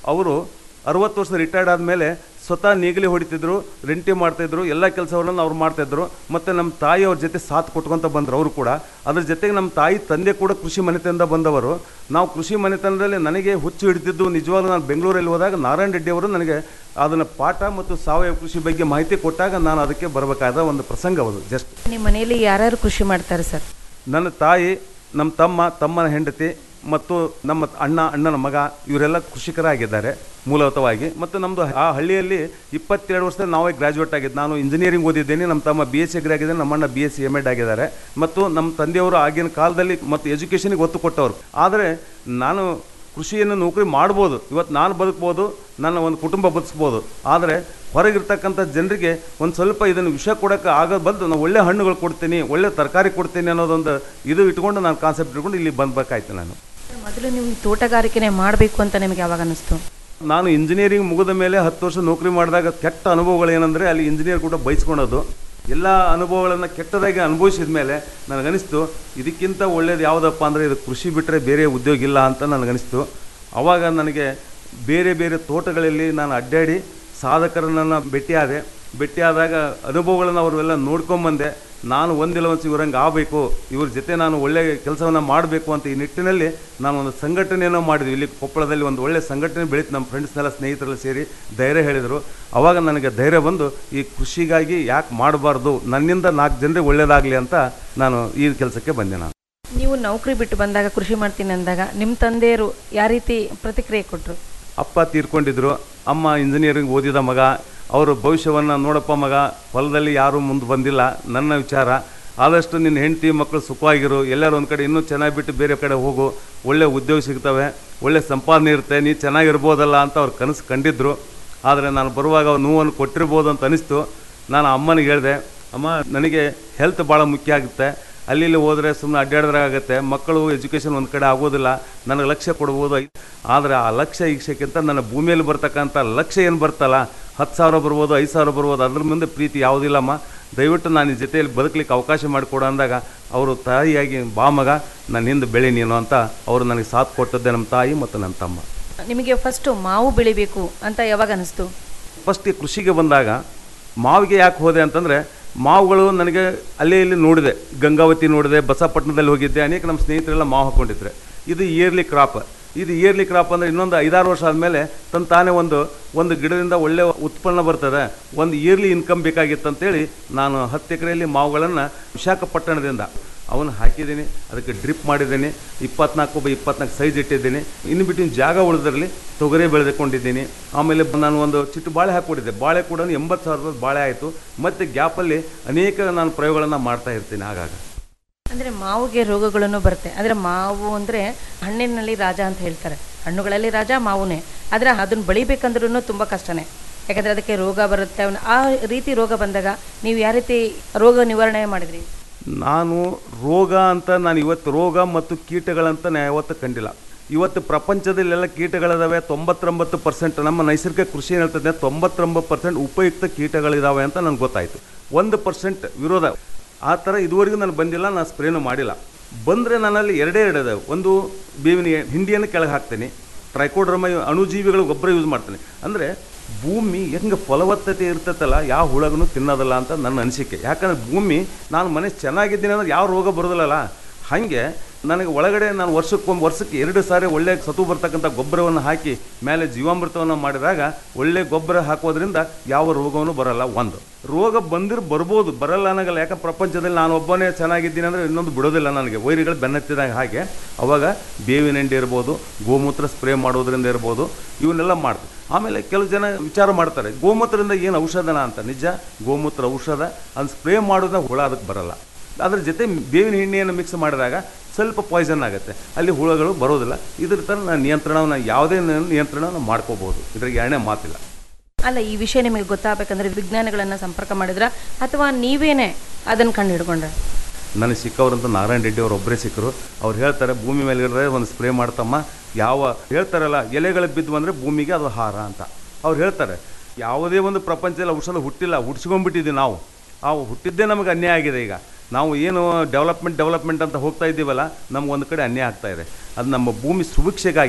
ಅವರು ಅರವತ್ತು ವರ್ಷ ರಿಟೈರ್ಡ್ ಆದಮೇಲೆ ಸ್ವತಃ ನೇಗಿಲಿ ಹೊಡಿತಿದ್ರು ರೆಂಟಿ ಮಾಡ್ತಾಯಿದ್ರು ಎಲ್ಲ ಕೆಲಸಗಳನ್ನು ಅವ್ರು ಮಾಡ್ತಾಯಿದ್ರು ಮತ್ತು ನಮ್ಮ ತಾಯಿ ಅವ್ರ ಜೊತೆ ಸಾಥ್ ಕೊಟ್ಕೊತ ಬಂದರು ಅವರು ಕೂಡ ಅದ್ರ ಜೊತೆಗೆ ನಮ್ಮ ತಾಯಿ ತಂದೆ ಕೂಡ ಕೃಷಿ ಮನೆತನದಿಂದ ಬಂದವರು ನಾವು ಕೃಷಿ ಮನೆತನದಲ್ಲಿ ನನಗೆ ಹುಚ್ಚು ಹಿಡಿದಿದ್ದು ನಿಜವಾಗ್ಲೂ ನಾನು ಬೆಂಗಳೂರಲ್ಲಿ ಹೋದಾಗ ನಾರಾಯಣ ರೆಡ್ಡಿ ಅವರು ನನಗೆ ಅದನ್ನು ಪಾಠ ಮತ್ತು ಸಾವಯವ ಕೃಷಿ ಬಗ್ಗೆ ಮಾಹಿತಿ ಕೊಟ್ಟಾಗ ನಾನು ಅದಕ್ಕೆ ಬರಬೇಕಾದ ಒಂದು ಪ್ರಸಂಗ ಅದು ಜಸ್ಟ್ ನಿಮ್ಮ ಮನೆಯಲ್ಲಿ ಯಾರ್ಯಾರು ಕೃಷಿ ಮಾಡ್ತಾರೆ ಸರ್ ನನ್ನ ತಾಯಿ ನಮ್ಮ ತಮ್ಮ ತಮ್ಮನ ಹೆಂಡತಿ ಮತ್ತು ನಮ್ಮ ಅಣ್ಣ ಅಣ್ಣನ ಮಗ ಇವರೆಲ್ಲ ಕೃಷಿಕರಾಗಿದ್ದಾರೆ ಮೂಲಭೂತವಾಗಿ ಮತ್ತು ನಮ್ಮದು ಆ ಹಳ್ಳಿಯಲ್ಲಿ ಇಪ್ಪತ್ತೆರಡು ವರ್ಷದಲ್ಲಿ ನಾವೇ ಗ್ರಾಜುಯೇಟ್ ಆಗಿದ್ದು ನಾನು ಇಂಜಿನಿಯರಿಂಗ್ ಓದಿದ್ದೇನೆ ನಮ್ಮ ತಮ್ಮ ಬಿ ಎಸ್ ಸಿ ಆಗಿದ್ದಾರೆ ನಮ್ಮ ಅಣ್ಣ B S C M Ed ಆಗಿದ್ದಾರೆ ಮತ್ತು ನಮ್ಮ ತಂದೆಯವರು ಆಗಿನ ಕಾಲದಲ್ಲಿ ಮತ್ತು ಎಜುಕೇಷನಿಗೆ ಒತ್ತು ಕೊಟ್ಟವರು ಆದರೆ ನಾನು ಕೃಷಿಯನ್ನು ನೌಕರಿ ಮಾಡ್ಬೋದು ಇವತ್ತು ನಾನು ಬದುಕ್ಬೋದು ನನ್ನ ಒಂದು ಕುಟುಂಬ ಬದುಕ್ಬೋದು ಆದರೆ ಹೊರಗಿರ್ತಕ್ಕಂಥ ಜನರಿಗೆ ಒಂದು ಸ್ವಲ್ಪ ಇದನ್ನು ವಿಷಯ ಕೊಡೋಕ್ಕೆ ಆಗೋದು ಬಂದು ನಾನು ಒಳ್ಳೆ ಹಣ್ಣುಗಳು ಕೊಡ್ತೀನಿ ಒಳ್ಳೆ ತರಕಾರಿ ಕೊಡ್ತೀನಿ ಅನ್ನೋದೊಂದು ಇದು ಇಟ್ಕೊಂಡು ನಾನು ಕಾನ್ಸೆಪ್ಟ್ ಇಟ್ಕೊಂಡು ಇಲ್ಲಿ ಬಂದಬೇಕಾಯ್ತು ನಾನು ಮೊದಲು ನೀವು ಈ ತೋಟಗಾರಿಕೆನೇ ಮಾಡಬೇಕು ಅಂತ ನಿಮಗೆ ಯಾವಾಗ ಅನ್ನಿಸ್ತು ನಾನು ಇಂಜಿನಿಯರಿಂಗ್ ಮುಗಿದ ಮೇಲೆ ಹತ್ತು ವರ್ಷ ನೌಕರಿ ಮಾಡಿದಾಗ ಕೆಟ್ಟ ಅನುಭವಗಳು ಏನಂದರೆ ಅಲ್ಲಿ ಇಂಜಿನಿಯರ್ ಕೂಡ ಬೈಸ್ಕೊಳೋದು ಎಲ್ಲ ಅನುಭವಗಳನ್ನು ಕೆಟ್ಟದಾಗಿ ಅನುಭವಿಸಿದ ಮೇಲೆ ನನಗನಿಸ್ತು ಇದಕ್ಕಿಂತ ಒಳ್ಳೇದು ಯಾವುದಪ್ಪ ಅಂದರೆ ಇದು ಕೃಷಿ ಬಿಟ್ಟರೆ ಬೇರೆ ಉದ್ಯೋಗ ಇಲ್ಲ ಅಂತ ನನಗನಿಸ್ತು ಆವಾಗ ನನಗೆ ಬೇರೆ ಬೇರೆ ತೋಟಗಳಲ್ಲಿ ನಾನು ಅಡ್ಡಾಡಿ ಸಾಧಕರನ್ನು ಭೇಟಿಯಾದೆ ಭೇಟಿಯಾದಾಗ ಅನುಭವಗಳನ್ನು ಅವರೆಲ್ಲ ನೋಡ್ಕೊಂಬಂದೆ ನಾನು ಒಂದಿಲ್ಲ ಒಂದು ಇವ್ರಂಗೆ ಆಗಬೇಕು ಇವ್ರ ಜೊತೆ ನಾನು ಒಳ್ಳೆಯ ಕೆಲಸವನ್ನು ಮಾಡಬೇಕು ಅಂತ ಈ ನಿಟ್ಟಿನಲ್ಲಿ ನಾನು ಒಂದು ಸಂಘಟನೆಯನ್ನು ಮಾಡಿದ್ವಿ ಇಲ್ಲಿ ಕೊಪ್ಪಳದಲ್ಲಿ ಒಂದು ಒಳ್ಳೆಯ ಸಂಘಟನೆ ಬೆಳೀತು ನಮ್ಮ ಫ್ರೆಂಡ್ಸ್ನೆಲ್ಲ ಸ್ನೇಹಿತರೆಲ್ಲ ಸೇರಿ ಧೈರ್ಯ ಹೇಳಿದರು ಅವಾಗ ನನಗೆ ಧೈರ್ಯ ಬಂದು ಈ ಕೃಷಿಗಾಗಿ ಯಾಕೆ ಮಾಡಬಾರ್ದು ನನ್ನಿಂದ ನಾಲ್ಕು ಜನರಿಗೆ ಒಳ್ಳೆಯದಾಗಲಿ ಅಂತ ನಾನು ಈ ಕೆಲಸಕ್ಕೆ ಬಂದೆ ನಾನು ನೀವು ನೌಕರಿ ಬಿಟ್ಟು ಬಂದಾಗ ಕೃಷಿ ಮಾಡ್ತೀನಿ ಅಂದಾಗ ನಿಮ್ಮ ತಂದೆಯರು ಯಾವ ರೀತಿ ಪ್ರತಿಕ್ರಿಯೆ ಕೊಟ್ಟರು ಅಪ್ಪ ತೀರ್ಕೊಂಡಿದ್ರು ಅಮ್ಮ ಇಂಜಿನಿಯರಿಂಗ್ ಓದಿದ ಮಗ ಅವರು ಭವಿಷ್ಯವನ್ನು ನೋಡಪ್ಪ ಮಗ ಹೊಲದಲ್ಲಿ ಯಾರೂ ಮುಂದೆ ಬಂದಿಲ್ಲ ನನ್ನ ವಿಚಾರ ಆದಷ್ಟು ನಿನ್ನ ಹೆಂಡತಿ ಮಕ್ಕಳು ಸುಖವಾಗಿರು ಎಲ್ಲರೂ ಒಂದು ಕಡೆ ಇನ್ನೂ ಚೆನ್ನಾಗಿ ಬಿಟ್ಟು ಬೇರೆ ಕಡೆ ಹೋಗು ಒಳ್ಳೆ ಉದ್ಯೋಗ ಸಿಗ್ತವೆ ಒಳ್ಳೆ ಸಂಪಾದನೆ ಇರುತ್ತೆ ನೀ ಚೆನ್ನಾಗಿರ್ಬೋದಲ್ಲ ಅಂತ ಅವ್ರು ಕನಸು ಕಂಡಿದ್ರು ಆದರೆ ನಾನು ಬರುವಾಗ ಅವ್ರು ನೋವನ್ನು ಕೊಟ್ಟಿರ್ಬೋದು ಅಂತ ಅನಿಸ್ತು ನಾನು ಅಮ್ಮನಿಗೆ ಹೇಳಿದೆ ಅಮ್ಮ ನನಗೆ ಹೆಲ್ತ್ ಭಾಳ ಮುಖ್ಯ ಆಗುತ್ತೆ ಅಲ್ಲಿ ಇಲ್ಲಿ ಹೋದರೆ ಸುಮ್ಮನೆ ಅಡ್ಡಾಡಿದ್ರಾಗತ್ತೆ ಮಕ್ಕಳು ಎಜುಕೇಷನ್ ಒಂದು ಕಡೆ ಆಗೋದಿಲ್ಲ ನನಗೆ ಲಕ್ಷ್ಯ ಕೊಡ್ಬೋದು ಆದರೆ ಆ ಲಕ್ಷ್ಯ ಈಕ್ಷಕ್ಕಿಂತ ನನ್ನ ಭೂಮಿಯಲ್ಲಿ ಬರ್ತಕ್ಕಂಥ ಲಕ್ಷ್ಯ ಏನು ಬರ್ತಲ್ಲ ಹತ್ತು ಸಾವಿರ ಬರ್ಬೋದು ಐದು ಸಾವಿರ ಬರ್ಬೋದು ಅದ್ರ ಮುಂದೆ ಪ್ರೀತಿ ಯಾವುದಿಲ್ಲಮ್ಮ ದಯವಿಟ್ಟು ನಾನು ಈ ಜೊತೆಯಲ್ಲಿ ಬದುಕಲಿಕ್ಕೆ ಅವಕಾಶ ಮಾಡಿಕೊಡು ಅಂದಾಗ ಅವರು ತಾಯಿಯಾಗಿ ಬಾ ಮಗ ನನ್ನ ಹಿಂದೆ ಬೆಳೆ ನೀನು ಅಂತ ಅವರು ನನಗೆ ಸಾಥ್ ಕೊಟ್ಟದ್ದೇ ನಮ್ಮ ತಾಯಿ ಮತ್ತು ನನ್ನ ತಮ್ಮ ನಿಮಗೆ ಫಸ್ಟು ಮಾವು ಬೆಳಿಬೇಕು ಅಂತ ಯಾವಾಗ ಅನಿಸ್ತು ಫಸ್ಟ್ ಈ ಕೃಷಿಗೆ ಬಂದಾಗ ಮಾವಿಗೆ ಯಾಕೆ ಹೋದೆ ಅಂತಂದರೆ ಮಾವುಗಳು ನನಗೆ ಅಲ್ಲೇ ಇಲ್ಲಿ ನೋಡಿದೆ ಗಂಗಾವತಿ ನೋಡಿದೆ ಬಸಪಟ್ಟಣದಲ್ಲಿ ಹೋಗಿದ್ದೆ ಅನೇಕ ನಮ್ಮ ಸ್ನೇಹಿತರೆಲ್ಲ ಮಾವು ಹಾಕ್ಕೊಂಡಿದ್ರೆ ಇದು ಇಯರ್ಲಿ ಕ್ರಾಪ್ ಇದು ಇಯರ್ಲಿ ಕ್ರಾಪ್ ಅಂದರೆ ಇನ್ನೊಂದು ಐದಾರು ವರ್ಷ ಆದಮೇಲೆ ತನ್ನ ತಾನೇ ಒಂದು ಒಂದು ಗಿಡದಿಂದ ಒಳ್ಳೆ ಉತ್ಪನ್ನ ಬರ್ತದೆ ಒಂದು ಇಯರ್ಲಿ ಇನ್ಕಮ್ ಬೇಕಾಗಿತ್ತು ಅಂತೇಳಿ ನಾನು ಹತ್ತು ಎಕರೆಯಲ್ಲಿ ಮಾವುಗಳನ್ನು ವಿಶಾಖಪಟ್ಟಣದಿಂದ ಅವನು ಹಾಕಿದ್ದೀನಿ ಅದಕ್ಕೆ ಡ್ರಿಪ್ ಮಾಡಿದ್ದೀನಿ ಇಪ್ಪತ್ನಾಲ್ಕು ಬೈ ಇಪ್ಪತ್ನಾಲ್ಕು ಸೈಜ್ ಇಟ್ಟಿದ್ದೀನಿ ಇನ್ನು ಬಿಟ್ಟಿನ ಜಾಗ ಉಳಿದ್ರಲ್ಲಿ ತೊಗರಿ ಬೆಳೆದುಕೊಂಡಿದ್ದೀನಿ ಆಮೇಲೆ ಬ- ನಾನು ಒಂದು ಚಿಟ್ಟು ಬಾಳೆ ಹಾಕ್ಕೊಟ್ಟಿದ್ದೆ ಬಾಳೆ ಕೂಡ ಎಂಬತ್ತು ಸಾವಿರ ರೂಪಾಯಿ ಬಾಳೆ ಆಯಿತು ಮತ್ತು ಗ್ಯಾಪಲ್ಲಿ ಅನೇಕ ನಾನು ಪ್ರಯೋಗಗಳನ್ನು ಮಾಡ್ತಾ ಇರ್ತೀನಿ ಆಗಾಗ ಅಂದರೆ ಮಾವಿಗೆ ರೋಗಗಳನ್ನು ಬರುತ್ತೆ ಅಂದರೆ ಮಾವು ಅಂದರೆ ಹಣ್ಣಿನಲ್ಲಿ ರಾಜ ಅಂತ ಹೇಳ್ತಾರೆ ಹಣ್ಣುಗಳಲ್ಲಿ ರಾಜ ಮಾವುನೇ ಆದರೆ ಅದನ್ನು ಬೆಳಿಬೇಕಂದ್ರೂ ತುಂಬ ಕಷ್ಟನೇ ಯಾಕಂದರೆ ಅದಕ್ಕೆ ರೋಗ ಬರುತ್ತೆ ಅವ್ನ- ಆ ರೀತಿ ರೋಗ ಬಂದಾಗ ನೀವು ಯಾವ ರೀತಿ ರೋಗ ನಿವಾರಣೆ ಮಾಡಿದ್ರಿ ನಾನು ರೋಗ ಅಂತ ನಾನು ಇವತ್ತು ರೋಗ ಮತ್ತು ಕೀಟಗಳಂತ ನಾನು ಯಾವತ್ತೂ ಕಂಡಿಲ್ಲ ಇವತ್ತು ಪ್ರಪಂಚದಲ್ಲೆಲ್ಲ ಕೀಟಗಳಿದಾವೆ ತೊಂಬತ್ತೊಂಬತ್ತು ಪರ್ಸೆಂಟ್ ನಮ್ಮ ನೈಸರ್ಗಿಕ ಕೃಷಿ ಏನು ಹೇಳ್ತದೆ ತೊಂಬತ್ತೊಂಬತ್ತು ಪರ್ಸೆಂಟ್ ಉಪಯುಕ್ತ ಕೀಟಗಳಿದಾವೆ ಅಂತ ನನಗೆ ಗೊತ್ತಾಯಿತು ಒಂದು ಪರ್ಸೆಂಟ್ ವಿರೋಧ ಆ ಥರ ಇದುವರೆಗೂ ನಾನು ಬಂದಿಲ್ಲ ನಾನು ಸ್ಪ್ರೇನು ಮಾಡಿಲ್ಲ ಬಂದರೆ ನನ್ನಲ್ಲಿ ಎರಡೇ ಎರಡು ಇದಾವೆ ಒಂದು ಬೇವಿನ ಹಿಂಡಿಯನ್ನು ಕೆಳಗೆ ಹಾಕ್ತೀನಿ ಟ್ರೈಕೋಡ್ರಮ ಅಣುಜೀವಿಗಳು ಗೊಬ್ಬರ ಯೂಸ್ ಮಾಡ್ತೀನಿ ಅಂದರೆ ಭೂಮಿ ಹೆಂಗೆ ಫಲವತ್ತತೆ ಇರ್ತೈತಲ್ಲ ಯಾವ ಹುಳಗೂ ತಿನ್ನೋದಿಲ್ಲ ಅಂತ ನನ್ನ ಅನಿಸಿಕೆ ಯಾಕಂದ್ರೆ ಭೂಮಿ ನಾನು ಮನೆ ಚೆನ್ನಾಗಿದ್ದೀನಿ ಅಂದ್ರೆ ಯಾವ ರೋಗ ಬರೋದಿಲ್ಲಲ್ಲ ಹಾಗೆ ನನಗೆ ಒಳಗಡೆ ನಾನು ವರ್ಷಕ್ಕೊಮ್ಮೆ ವರ್ಷಕ್ಕೆ ಎರಡು ಸಾರಿ ಒಳ್ಳೆ ಸತು ಬರ್ತಕ್ಕಂಥ ಗೊಬ್ಬರವನ್ನು ಹಾಕಿ ಮೇಲೆ ಜೀವಾಮೃತವನ್ನು ಮಾಡಿದಾಗ ಒಳ್ಳೆ ಗೊಬ್ಬರ ಹಾಕೋದ್ರಿಂದ ಯಾವ ರೋಗವೂ ಬರಲ್ಲ ಒಂದು ರೋಗ ಬಂದಿರ್ ಬರ್ಬೋದು ಬರಲ್ಲ ಅನ್ನೋಗಲ್ಲ ಯಾಕಂದ್ರೆ ಪ್ರಪಂಚದಲ್ಲಿ ನಾನು ಒಬ್ಬನೇ ಚೆನ್ನಾಗಿದ್ದೀನಿ ಅಂದರೆ ಇನ್ನೊಂದು ಬಿಡೋದಿಲ್ಲ ನನಗೆ ವೈರಿಗಳು ಬೆನ್ನತ್ತಿದಾಗ ಹಾಗೆ ಅವಾಗ ಬೇವಿನ ಹಿಂಡಿ ಇರ್ಬೋದು ಗೋಮೂತ್ರ ಸ್ಪ್ರೇ ಮಾಡೋದ್ರಿಂದ ಇರ್ಬೋದು ಇವನ್ನೆಲ್ಲ ಮಾಡ್ತಾರೆ ಆಮೇಲೆ ಕೆಲವು ಜನ ವಿಚಾರ ಮಾಡ್ತಾರೆ ಗೋಮೂತ್ರದಿಂದ ಏನು ಔಷಧನ ಅಂತ ನಿಜ ಗೋಮೂತ್ರ ಔಷಧ ಅದನ್ನ ಸ್ಪ್ರೇ ಮಾಡೋದ್ರಿಂದ ಹುಳ ಅದಕ್ಕೆ ಬರಲ್ಲ ಅದ್ರ ಜೊತೆ ಬೇವಿನ ಎಣ್ಣೆಯನ್ನು ಮಿಕ್ಸ್ ಮಾಡಿದಾಗ ಸ್ವಲ್ಪ ಪಾಯ್ಸನ್ ಆಗುತ್ತೆ ಅಲ್ಲಿ ಹುಳುಗಳು ಬರೋದಿಲ್ಲ ಇದ್ರ ಥರ ನಾನು ನಿಯಂತ್ರಣವನ್ನು ಯಾವುದೇ ನಿಯಂತ್ರಣವನ್ನು ಮಾಡ್ಕೋಬೋದು ಇದ್ರಿಗೆ ಎರಡನೇ ಮಾತಿಲ್ಲ ಅಲ್ಲ ಈ ವಿಷಯ ನಿಮಗೆ ಗೊತ್ತಾಗಬೇಕಂದ್ರೆ ವಿಜ್ಞಾನಿಗಳನ್ನು ಸಂಪರ್ಕ ಮಾಡಿದ್ರ ಅಥವಾ ನೀವೇನೇ ಅದನ್ನು ಕಂಡು ಹಿಡ್ಕೊಂಡ್ರೆ ನನಗೆ ಸಿಕ್ಕವ್ರಂತ ನಾರಾಯಣ ರೆಡ್ಡಿ ಅವರು ಒಬ್ಬರೇ ಸಿಕ್ಕರು ಅವ್ರು ಹೇಳ್ತಾರೆ ಭೂಮಿ ಮೇಲೆ ಇರೋದೇ ಒಂದು ಸ್ಪ್ರೇ ಮಾಡ್ತಮ್ಮ ಯಾವ ಹೇಳ್ತಾರಲ್ಲ ಎಲೆಗಳು ಬಿದ್ದು ಬಂದರೆ ಭೂಮಿಗೆ ಅದು ಹಾರ ಅಂತ ಅವ್ರು ಹೇಳ್ತಾರೆ ಯಾವುದೇ ಒಂದು ಪ್ರಪಂಚದಲ್ಲಿ ಔಷಧ ಹುಟ್ಟಿಲ್ಲ ಹುಟ್ಸ್ಕೊಂಡ್ಬಿಟ್ಟಿದ್ದೀವಿ ನಾವು ಆ ಹುಟ್ಟಿದ್ದೇ ನಮಗೆ ಅನ್ಯಾಯ ಆಗಿದೆ ಈಗ ನಾವು ಏನು ಡೆವಲಪ್ಮೆಂಟ್ ಡೆವಲಪ್ಮೆಂಟ್ ಅಂತ ಹೋಗ್ತಾ ಇದ್ದೀವಲ್ಲ ನಮ್ಗೆ ಒಂದು ಕಡೆ ಅನ್ಯಾಯ ಆಗ್ತಾ ಇದೆ ಅದು ನಮ್ಮ ಭೂಮಿ ಸುಭಿಕ್ಷೆಗಾಗಿ